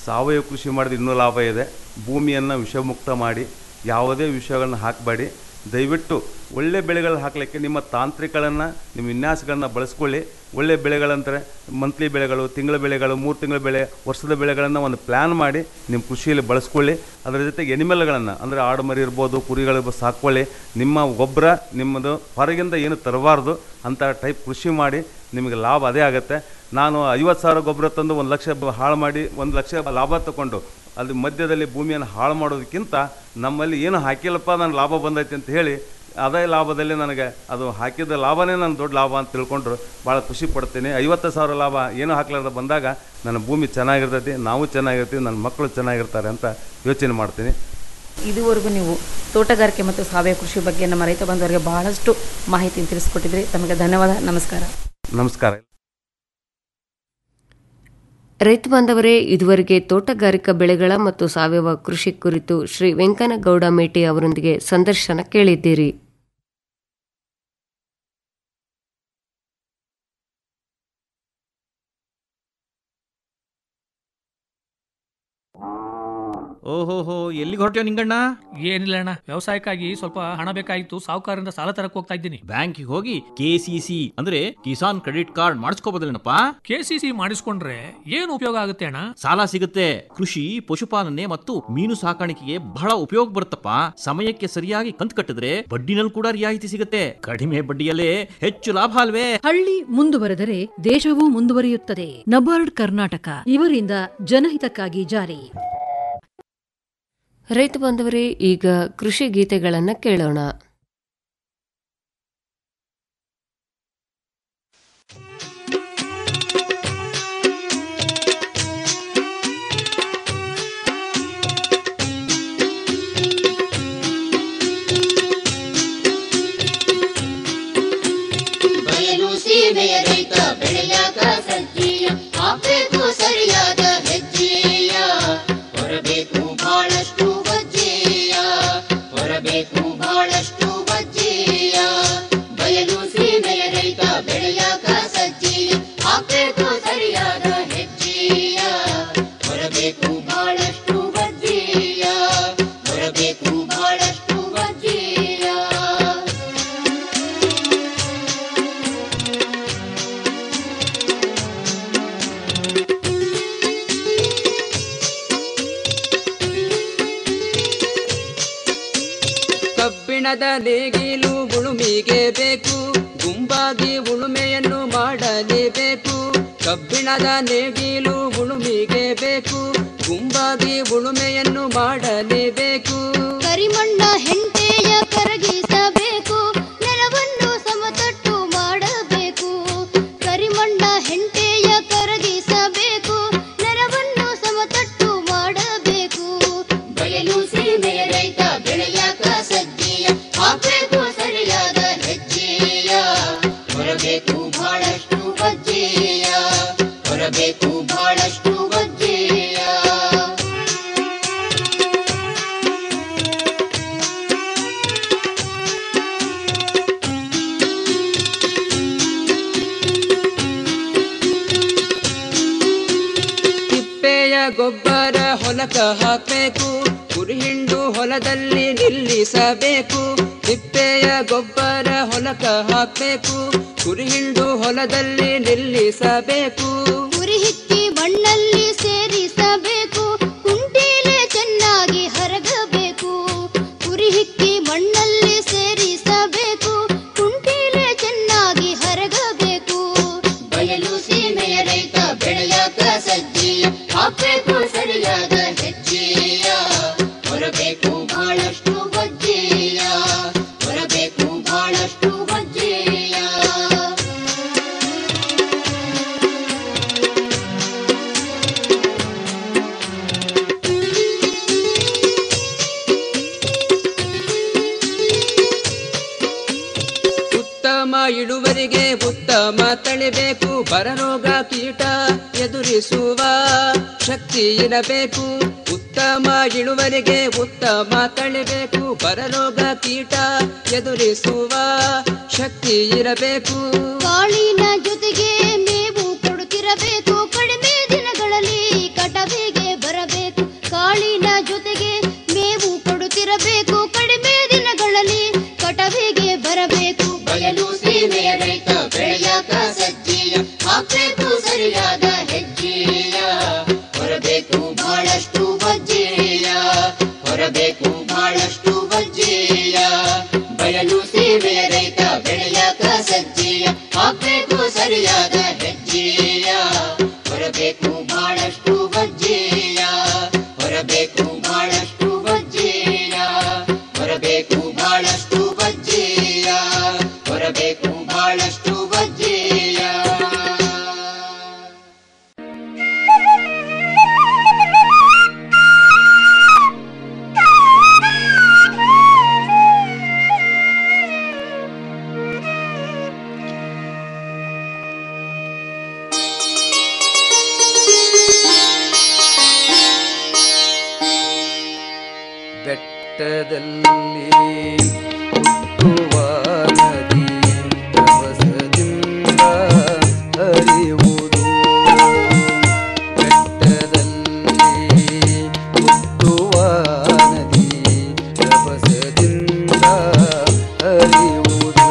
ಸಾವಯವ ಕೃಷಿ ಮಾಡಿದ್ರೆ ಇನ್ನೂ ಲಾಭ ಇದೆ ಭೂಮಿಯನ್ನು ವಿಷಮುಕ್ತ ಮಾಡಿ ಯಾವುದೇ ವಿಷಯಗಳನ್ನ ಹಾಕಬೇಡಿ ದಯವಿಟ್ಟು ಒಳ್ಳೆ ಬೆಳೆಗಳು ಹಾಕಲಿಕ್ಕೆ ನಿಮ್ಮ ತಾಂತ್ರಿಕಗಳನ್ನು ನಿಮ್ಮ ವಿನ್ಯಾಸಗಳನ್ನ ಬಳಸ್ಕೊಳ್ಳಿ ಒಳ್ಳೆ ಬೆಳೆಗಳಂದರೆ ಮಂತ್ಲಿ ಬೆಳೆಗಳು ತಿಂಗಳ ಬೆಳೆಗಳು ಮೂರು ತಿಂಗಳ ಬೆಳೆ ವರ್ಷದ ಬೆಳೆಗಳನ್ನು ಒಂದು ಪ್ಲ್ಯಾನ್ ಮಾಡಿ ನಿಮ್ಮ ಕೃಷಿಯಲ್ಲಿ ಬಳಸ್ಕೊಳ್ಳಿ ಅದರ ಜೊತೆಗೆ ಎನಿಮಲ್ಗಳನ್ನು ಅಂದರೆ ಆಡು ಮರಿ ಇರ್ಬೋದು ಕುರಿಗಳು ಸಾಕ್ಕೊಳ್ಳಿ ನಿಮ್ಮ ಗೊಬ್ಬರ ನಿಮ್ಮದು ಹೊರಗಿಂದ ಏನು ತರಬಾರ್ದು ಅಂಥ ಟೈಪ್ ಕೃಷಿ ಮಾಡಿ ನಿಮಗೆ ಲಾಭ ಅದೇ ಆಗುತ್ತೆ ನಾನು ಐವತ್ತು ಸಾವಿರ ಗೊಬ್ಬರ ತಂದು ಒಂದು ಲಕ್ಷ ಬ- ಹಾಳು ಮಾಡಿ ಒಂದು ಲಕ್ಷ ಲಾಭ ತಗೊಂಡು ಅಲ್ಲಿ ಮಧ್ಯದಲ್ಲಿ ಭೂಮಿಯನ್ನು ಹಾಳು ಮಾಡೋದಕ್ಕಿಂತ ನಮ್ಮಲ್ಲಿ ಏನು ಹಾಕಿಲ್ಲಪ್ಪ ನಾನು ಲಾಭ ಬಂದೈತೆ ಅಂತ ಹೇಳಿ ಅದೇ ಲಾಭದಲ್ಲಿ ನನಗೆ ಅದು ಹಾಕಿದ ಲಾಭನೇ ನನ್ನ ದೊಡ್ಡ ಲಾಭ ಅಂತ ತಿಳ್ಕೊಂಡ್ರು ಭಾಳ ಖುಷಿ ಪಡ್ತೀನಿ ಐವತ್ತು ಸಾವಿರ ಲಾಭ ಏನು ಹಾಕ್ಲಾರ್ದ ಬಂದಾಗ ನನ್ನ ಭೂಮಿ ಚೆನ್ನಾಗಿರ್ತೈತಿ ನಾವು ಚೆನ್ನಾಗಿರ್ತೀವಿ ನನ್ನ ಮಕ್ಕಳು ಚೆನ್ನಾಗಿರ್ತಾರೆ ಅಂತ ಯೋಚನೆ ಮಾಡ್ತೀನಿ ಇದುವರೆಗೂ ನೀವು ತೋಟಗಾರಿಕೆ ಮತ್ತು ಸಾವಯವ ಕೃಷಿ ಬಗ್ಗೆ ನಮ್ಮ ರೈತ ಬಂಧುವರಿಗೆ ಬಹಳಷ್ಟು ಮಾಹಿತಿಯನ್ನು ತಿಳಿಸ್ಕೊಟ್ಟಿದ್ರಿ ತಮಗೆ ಧನ್ಯವಾದ ನಮಸ್ಕಾರ ನಮಸ್ಕಾರ ರೈತ ಬಾಂಧವರೇ ಇದುವರೆಗೆ ತೋಟಗಾರಿಕಾ ಬೆಳೆಗಳ ಮತ್ತು ಸಾವಯವ ಕೃಷಿ ಕುರಿತು ಶ್ರೀ ವೆಂಕನಗೌಡ ಮೇಟಿ ಅವರೊಂದಿಗೆ ಸಂದರ್ಶನ ಕೇಳಿದ್ದೀರಿ ಓಹೋಹೋ ಎಲ್ಲಿಗೆ ಹೊರಟ್ಯೋ ನಿಂಗಣ್ಣ ಏನಿಲ್ಲ ಅಣ್ಣ ವ್ಯವಸಾಯಕ್ಕಾಗಿ ಸ್ವಲ್ಪ ಹಣ ಬೇಕಾಗಿತ್ತು ಸಾಹುಕಾರರಿಂದ ಸಾಲ ತರಕ್ ಹೋಗ್ತಾ ಇದ್ದೀನಿ ಬ್ಯಾಂಕಿಗೆ ಹೋಗಿ ಕೆ ಸಿ ಸಿ ಅಂದ್ರೆ ಕಿಸಾನ್ ಕ್ರೆಡಿಟ್ ಕಾರ್ಡ್ ಮಾಡಿಸ್ಕೋಬೋದಲ್ಲೇನಪ್ಪ ಕೆ ಸಿ ಸಿ ಮಾಡಿಸ್ಕೊಂಡ್ರೆ ಏನು ಉಪಯೋಗ ಆಗುತ್ತೆ ಅಣ್ಣ ಸಾಲ ಸಿಗುತ್ತೆ ಕೃಷಿ ಪಶುಪಾಲನೆ ಮತ್ತು ಮೀನು ಸಾಕಾಣಿಕೆಗೆ ಬಹಳ ಉಪಯೋಗ ಬರುತ್ತಪ್ಪ ಸಮಯಕ್ಕೆ ಸರಿಯಾಗಿ ಕಂತು ಕಟ್ಟಿದ್ರೆ ಬಡ್ಡಿನಲ್ಲಿ ಕೂಡ ರಿಯಾಯಿತಿ ಸಿಗುತ್ತೆ ಕಡಿಮೆ ಬಡ್ಡಿಯಲ್ಲೇ ಹೆಚ್ಚು ಲಾಭ ಅಲ್ವೇ ಹಳ್ಳಿ ಮುಂದುವರೆದರೆ ದೇಶವೂ ಮುಂದುವರಿಯುತ್ತದೆ ನಬಾರ್ಡ್ ಕರ್ನಾಟಕ ಇವರಿಂದ ಜನಹಿತಕ್ಕಾಗಿ ಜಾರಿ ರೈತ ಬಾಂಧವರೇ ಈಗ ಕೃಷಿ ಗೀತೆಗಳನ್ನು ಕೇಳೋಣ ಬಯಲು ಸೀಮೆಯ ರೈತ ಬೆಳೆಯಾಗ ಸಜ್ಜೀಯ ಹಾಕ್ಬೇಕು ಸರಿಯಾದ ಹೆಜ್ಜೆಯ ಹೊರಬೇಕು ಬಹಳಷ್ಟು ವಜ್ಜೆಯ ಹೊರಬೇಕು ಬಹಳಷ್ಟು ವಜ್ಜೆಯ ಬಯಲು ಸೀಮೆಯ ರೈತ ಬೆಳೆಯಾಗ ಸಜ್ಜೀಯ ಹಾಕ್ಬೇಕು ಸರಿಯಾದ ಹೆಜ್ಜೆಯ ಹೊರಬೇಕು ಬಹಳಷ್ಟು ವಜ್ಜೆಯ ಹೊರಬೇಕು ಬಹಳಷ್ಟು ವಜ್ಜೆಯ ಕಬ್ಬಿಣದ ನೇಗಿಲು ಉಳುಮಿಗೆ ಬೇಕು ಗುಂಪಾಗಿ ಉಳುಮೆಯನ್ನು ಮಾಡಲೇಬೇಕು ಕಬ್ಬಿಣದ ನೇಗಿಲು ಉಳುಮಿಗೆ ಬೇಕು ಗುಂಪಾಗಿ ಉಳುಮೆಯನ್ನು ಮಾಡಲೇಬೇಕು ಕರಿಮಣ್ಣ ಹೆಂಟೆಯ ಕರಗಿಸಬೇಕು ನೆಲವನ್ನು ಸಮತಟ್ಟು ಮಾಡಬೇಕು ಕರಿಮಣ್ಣ ಹೆಂಟೆಯ ಕರಗಿಸಬೇಕು ನೆಲವನ್ನು ಸಮತಟ್ಟು ಮಾಡಬೇಕು ಬಯಲು ಸೀಮೆಯ ರೈತ ಬೆಳೆಯಾಕ ಸಜ್ಜೆಯ ಹಾಕಬೇಕು ಸರಿಯಾದ ಹೆಜ್ಜೆಯ ಹೊರಬೇಕು ಬಹಳಷ್ಟು ವಜ್ಜೆಯ ಹೊರಬೇಕು ಬಹಳಷ್ಟು ವಜ್ಜೆಯ ತಿಪ್ಪೆಯ ಗೊಬ್ಬರ ಹೊಲಕ ಹಾಕಬೇಕು ಕುರಿಹಿಂಡು ಹೊಲದಲ್ಲಿ ನಿಲ್ಲಿಸಬೇಕು ತಿಪ್ಪೆಯ ಗೊಬ್ಬರ ಹೊಲಕ ಹಾಕಬೇಕು ಕುರಿಹಿಂಡು ಹೊಲದಲ್ಲಿ ನಿಲ್ಲಿಸಬೇಕು ಉರಿ ಹಿಕ್ಕಿ ಮಣ್ಣಲ್ಲಿ ಸೇರಿಸಬೇಕು ಕುಂಟೀಲೆ ಚೆನ್ನಾಗಿ ಹರಗಬೇಕು ಉರಿ ಹಿಕ್ಕಿ ಮಣ್ಣಲ್ಲಿ ಸೇರಿಸಬೇಕು ಕುಂಟೀಲೆ ಚೆನ್ನಾಗಿ ಹರಗಬೇಕು ಬಯಲು ಸೀಮೆಯ ರೈತ ಬೆಳೆಯಾಕ ಸಜ್ಜೆಯ ಹಾಕಬೇಕು ಸರಿಯಾದ ಹೆಜ್ಜೆಯ ಹೊರಬೇಕು ಬಹಳಷ್ಟು ವಜ್ಜೆಯ ಹೊರಬೇಕು ಬಹಳಷ್ಟು ವಜ್ಜೆಯ ಉತ್ತಮ ಇಳುವರಿಗೆ ಉತ್ತಮ ತಳಿಬೇಕು ಬರರೋಗ ಕೀಟ ಎದುರಿಸುವ ಶಕ್ತಿ ಇರಬೇಕು ಉತ್ತಮ ಇಳುವರಿಗೆ ಉತ್ತಮ ತಳಿಬೇಕು ಬರರೋಗ ಕೀಟ ಎದುರಿಸುವ ಶಕ್ತಿ ಇರಬೇಕು ಕಾಳಿನ ಜೊತೆಗೆ ಮೇವು ಕೊಡುತ್ತಿರಬೇಕು ಕಡಿಮೆ ದಿನಗಳಲ್ಲಿ ಕಟವಿಗೆ ಬರಬೇಕು ಹುಟ್ಟುವ ನದಿ ರಭಸದಿಂದ ಹರಿಯುವುದು ಬೆಟ್ಟದಲ್ಲಿ ಹುಟ್ಟುವ ನದಿ ರಭಸದಿಂದ ಹರಿಯುವುದು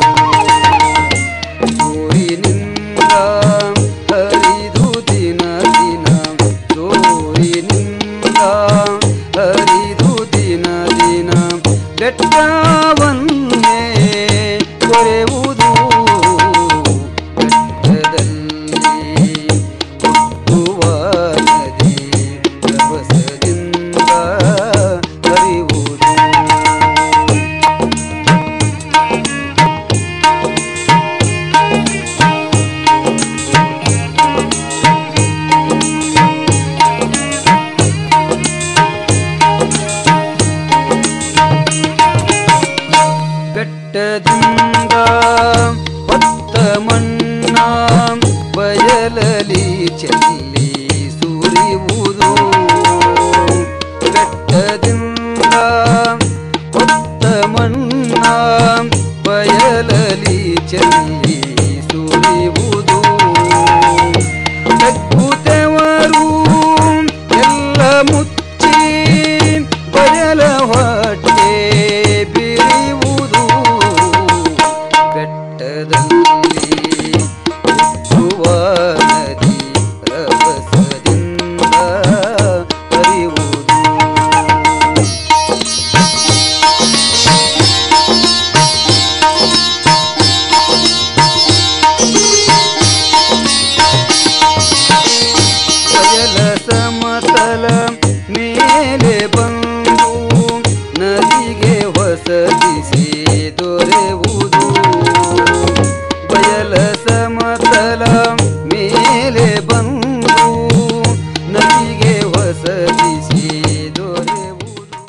ಸೂರಿನಿಂದ ಹರಿದು ದಿನ ದಿನ ಸೂರಿನಿಂದ ಹರಿದು ದಿನ ದಿನ ಬೆಟ್ಟವನ್ನೇ ಕೊರೆಯುವುದು ಬೆಟ್ಟದಲ್ಲಿ ಹುಟ್ಟುವ ನದಿ ರಭಸದಿಂದ ಹರಿಯುವುದು ಬೆಟ್ಟದಿಂದ ಭತ್ತ ಮಣ್ಣ ಬಯಲಲಿ ಚೆಲ್ಲಿ ಸುರಿಯುವುದು ಬೆಟ್ಟದಿಂದ ಭತ್ತ ಮಣ್ಣ ಬಯಲಲಿ ಚೆಲ್ಲಿ ಸುರಿಯುವುದು ಬೆಕ್ಕುತೆವರು ಎಲ್ಲ ಮುಚ್ಚಿ ಬಯಲ ಹೊಟ್ಟೆ ಬಿರಿಯುವುದು ಬೆಟ್ಟದಲ್ಲಿ ಹುಟ್ಟುವ ನದಿ ರಭಸದಿಂದ ಹರಿಯುವುದು ಬಯಲ ಸಮತಲ ಮೇಲೆ ಬಂದು ನದಿಗೆ ಹೊಸದಿಸಿ ದೊರೆಯುವುದು ಬಯಲ ಸಮತಲ ಮೇಲೆ ಬಂದು ನದಿಗೆ ಹೊಸದಿಸಿ ದೊರೆಯುವುದು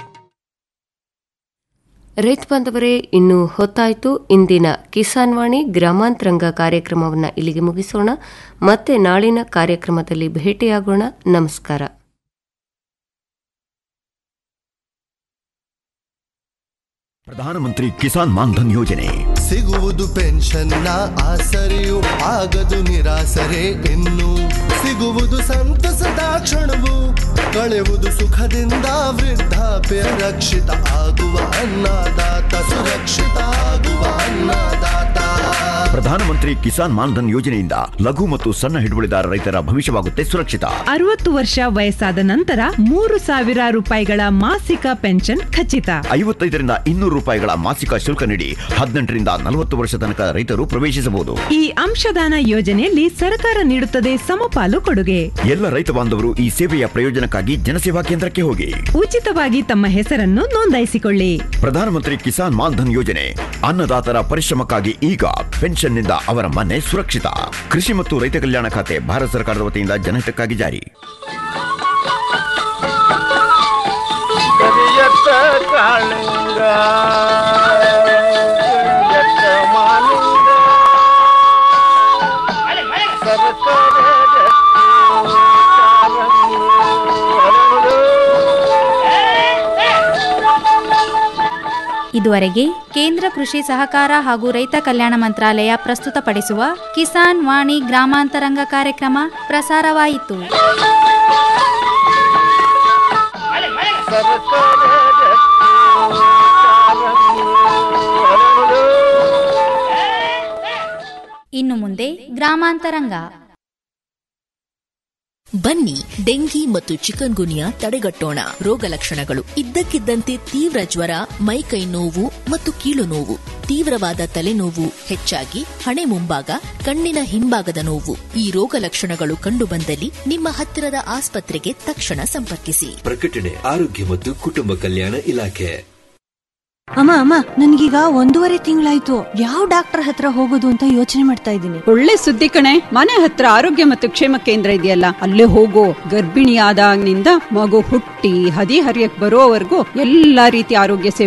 ರೈತ ಬಾಂಧವರೇ ಇನ್ನು ಹೊತ್ತಾಯಿತು ಇಂದಿನ ಕಿಸಾನ್ ವಾಣಿ ಗ್ರಾಮಾಂತರಂಗ ಕಾರ್ಯಕ್ರಮವನ್ನು ಇಲ್ಲಿಗೆ ಮುಗಿಸೋಣ ಮತ್ತೆ ನಾಳಿನ ಕಾರ್ಯಕ್ರಮದಲ್ಲಿ ಭೇಟಿಯಾಗೋಣ ನಮಸ್ಕಾರ ಪ್ರಧಾನಮಂತ್ರಿ ಕಿಸಾನ್ ಮಾನ್ಧನ್ ಯೋಜನೆ ಸಿಗುವುದು ಪೆನ್ಷನ್ನ ಆಸರೆಯು ಆಗದು ನಿರಾಸರೆ ಇನ್ನು ಸಿಗುವುದು ಸಂತಸದ ಕ್ಷಣವು ಕಳೆಯುವುದು ಸುಖದಿಂದ ವೃದ್ಧಾಪ್ಯ ರಕ್ಷಿತ ಆಗುವ ಅನ್ನದಾತ ಸುರಕ್ಷಿತ ಆಗುವ ಅನ್ನದಾತ ಪ್ರಧಾನಮಂತ್ರಿ ಕಿಸಾನ್ ಮಾನ್ಧನ್ ಯೋಜನೆಯಿಂದ ಲಘು ಮತ್ತು ಸಣ್ಣ ಹಿಡುವಳಿದಾರ ರೈತರ ಭವಿಷ್ಯವಾಗುತ್ತೆ ಸುರಕ್ಷಿತ ಅರವತ್ತು ವರ್ಷ ವಯಸ್ಸಾದ ನಂತರ ಮೂರು ಸಾವಿರ ರೂಪಾಯಿಗಳ ಮಾಸಿಕ ಪೆನ್ಷನ್ ಖಚಿತ ಐವತ್ತೈದರಿಂದ ಇನ್ನೂರು ರೂಪಾಯಿಗಳ ಮಾಸಿಕ ಶುಲ್ಕ ನೀಡಿ ಹದಿನೆಂಟರಿಂದ ನಲವತ್ತು ವರ್ಷ ತನಕ ರೈತರು ಪ್ರವೇಶಿಸಬಹುದು ಈ ಅಂಶದಾನ ಯೋಜನೆಯಲ್ಲಿ ಸರ್ಕಾರ ನೀಡುತ್ತದೆ ಸಮಪಾಲು ಕೊಡುಗೆ ಎಲ್ಲ ರೈತ ಬಾಂಧವರು ಈ ಸೇವೆಯ ಪ್ರಯೋಜನಕ್ಕಾಗಿ ಜನಸೇವಾ ಕೇಂದ್ರಕ್ಕೆ ಹೋಗಿ ಉಚಿತವಾಗಿ ತಮ್ಮ ಹೆಸರನ್ನು ನೋಂದಾಯಿಸಿಕೊಳ್ಳಿ ಪ್ರಧಾನಮಂತ್ರಿ ಕಿಸಾನ್ ಮಾನ್ಧನ್ ಯೋಜನೆ ಅನ್ನದಾತರ ಪರಿಶ್ರಮಕ್ಕಾಗಿ ಈಗ ಪೆನ್ಷನ್ನಿಂದ ಅವರ ಮನೆ ಸುರಕ್ಷಿತ ಕೃಷಿ ಮತ್ತು ರೈತ ಕಲ್ಯಾಣ ಖಾತೆ ಭಾರತ ಸರ್ಕಾರದ ವತಿಯಿಂದ ಜನಹಿತಕ್ಕಾಗಿ ಜಾರಿ ಕರಿಯತ್ತ ಕಾಳಿಂಗ ಕರಿಯತ್ತ ಮಾಲಿಂಗ ಸರಸರ ಜಟ್ಟಿ ಕಾರಂಗಿ ಹರಡು. ಇದುವರೆಗೆ ಕೇಂದ್ರ ಕೃಷಿ ಸಹಕಾರ ಹಾಗೂ ರೈತ ಕಲ್ಯಾಣ ಮಂತ್ರಾಲಯ ಪ್ರಸ್ತುತಪಡಿಸುವ ಕಿಸಾನ್ ವಾಣಿ ಗ್ರಾಮಾಂತರಂಗ ಕಾರ್ಯಕ್ರಮ ಪ್ರಸಾರವಾಯಿತು ಸರಸರ ಜಟ್ಟಿ ಕಾರಂಗಿ ಹರಡು. ಇನ್ನು ಮುಂದೆ ಗ್ರಾಮಾಂತರಂಗ ಬನ್ನಿ ಡೆಂಗಿ ಮತ್ತು ಚಿಕನ್ ಗುನಿಯಾ ತಡೆಗಟ್ಟೋಣ ರೋಗ ಲಕ್ಷಣಗಳು ಇದ್ದಕ್ಕಿದ್ದಂತೆ ತೀವ್ರ ಜ್ವರ ಮೈಕೈ ನೋವು ಮತ್ತು ಕೀಲು ನೋವು ತೀವ್ರವಾದ ತಲೆನೋವು ಹೆಚ್ಚಾಗಿ ಹಣೆ ಮುಂಭಾಗ ಕಣ್ಣಿನ ಹಿಂಭಾಗದ ನೋವು ಈ ರೋಗ ಲಕ್ಷಣಗಳು ಕಂಡುಬಂದಲ್ಲಿ ನಿಮ್ಮ ಹತ್ತಿರದ ಆಸ್ಪತ್ರೆಗೆ ತಕ್ಷಣ ಸಂಪರ್ಕಿಸಿ ಪ್ರಕಟಣೆ ಆರೋಗ್ಯ ಮತ್ತು ಕುಟುಂಬ ಕಲ್ಯಾಣ ಇಲಾಖೆ ಅಮ್ಮ ಅಮ್ಮ ನನ್ಗೀಗ ಒಂದೂವರೆ ತಿಂಗಳಾಯ್ತು ಯಾವ ಡಾಕ್ಟರ್ ಹತ್ರ ಹೋಗೋದು ಅಂತ ಯೋಚನೆ ಮಾಡ್ತಾ ಇದ್ದೀನಿ ಒಳ್ಳೆ ಸುದ್ದಿ ಕಣೆ ಮನೆ ಹತ್ರ ಆರೋಗ್ಯ ಮತ್ತು ಕ್ಷೇಮ ಕೇಂದ್ರ ಇದೆಯಲ್ಲ ಅಲ್ಲೇ ಹೋಗೋ ಗರ್ಭಿಣಿಯಾದಾಗಿನಿಂದ ಮಗು ಹುಟ್ಟಿ ಹದಿ ಹರಿಯಕ್ ಬರೋವರೆಗೂ ಎಲ್ಲಾ ರೀತಿಯ ಆರೋಗ್ಯ ಸೇವೆ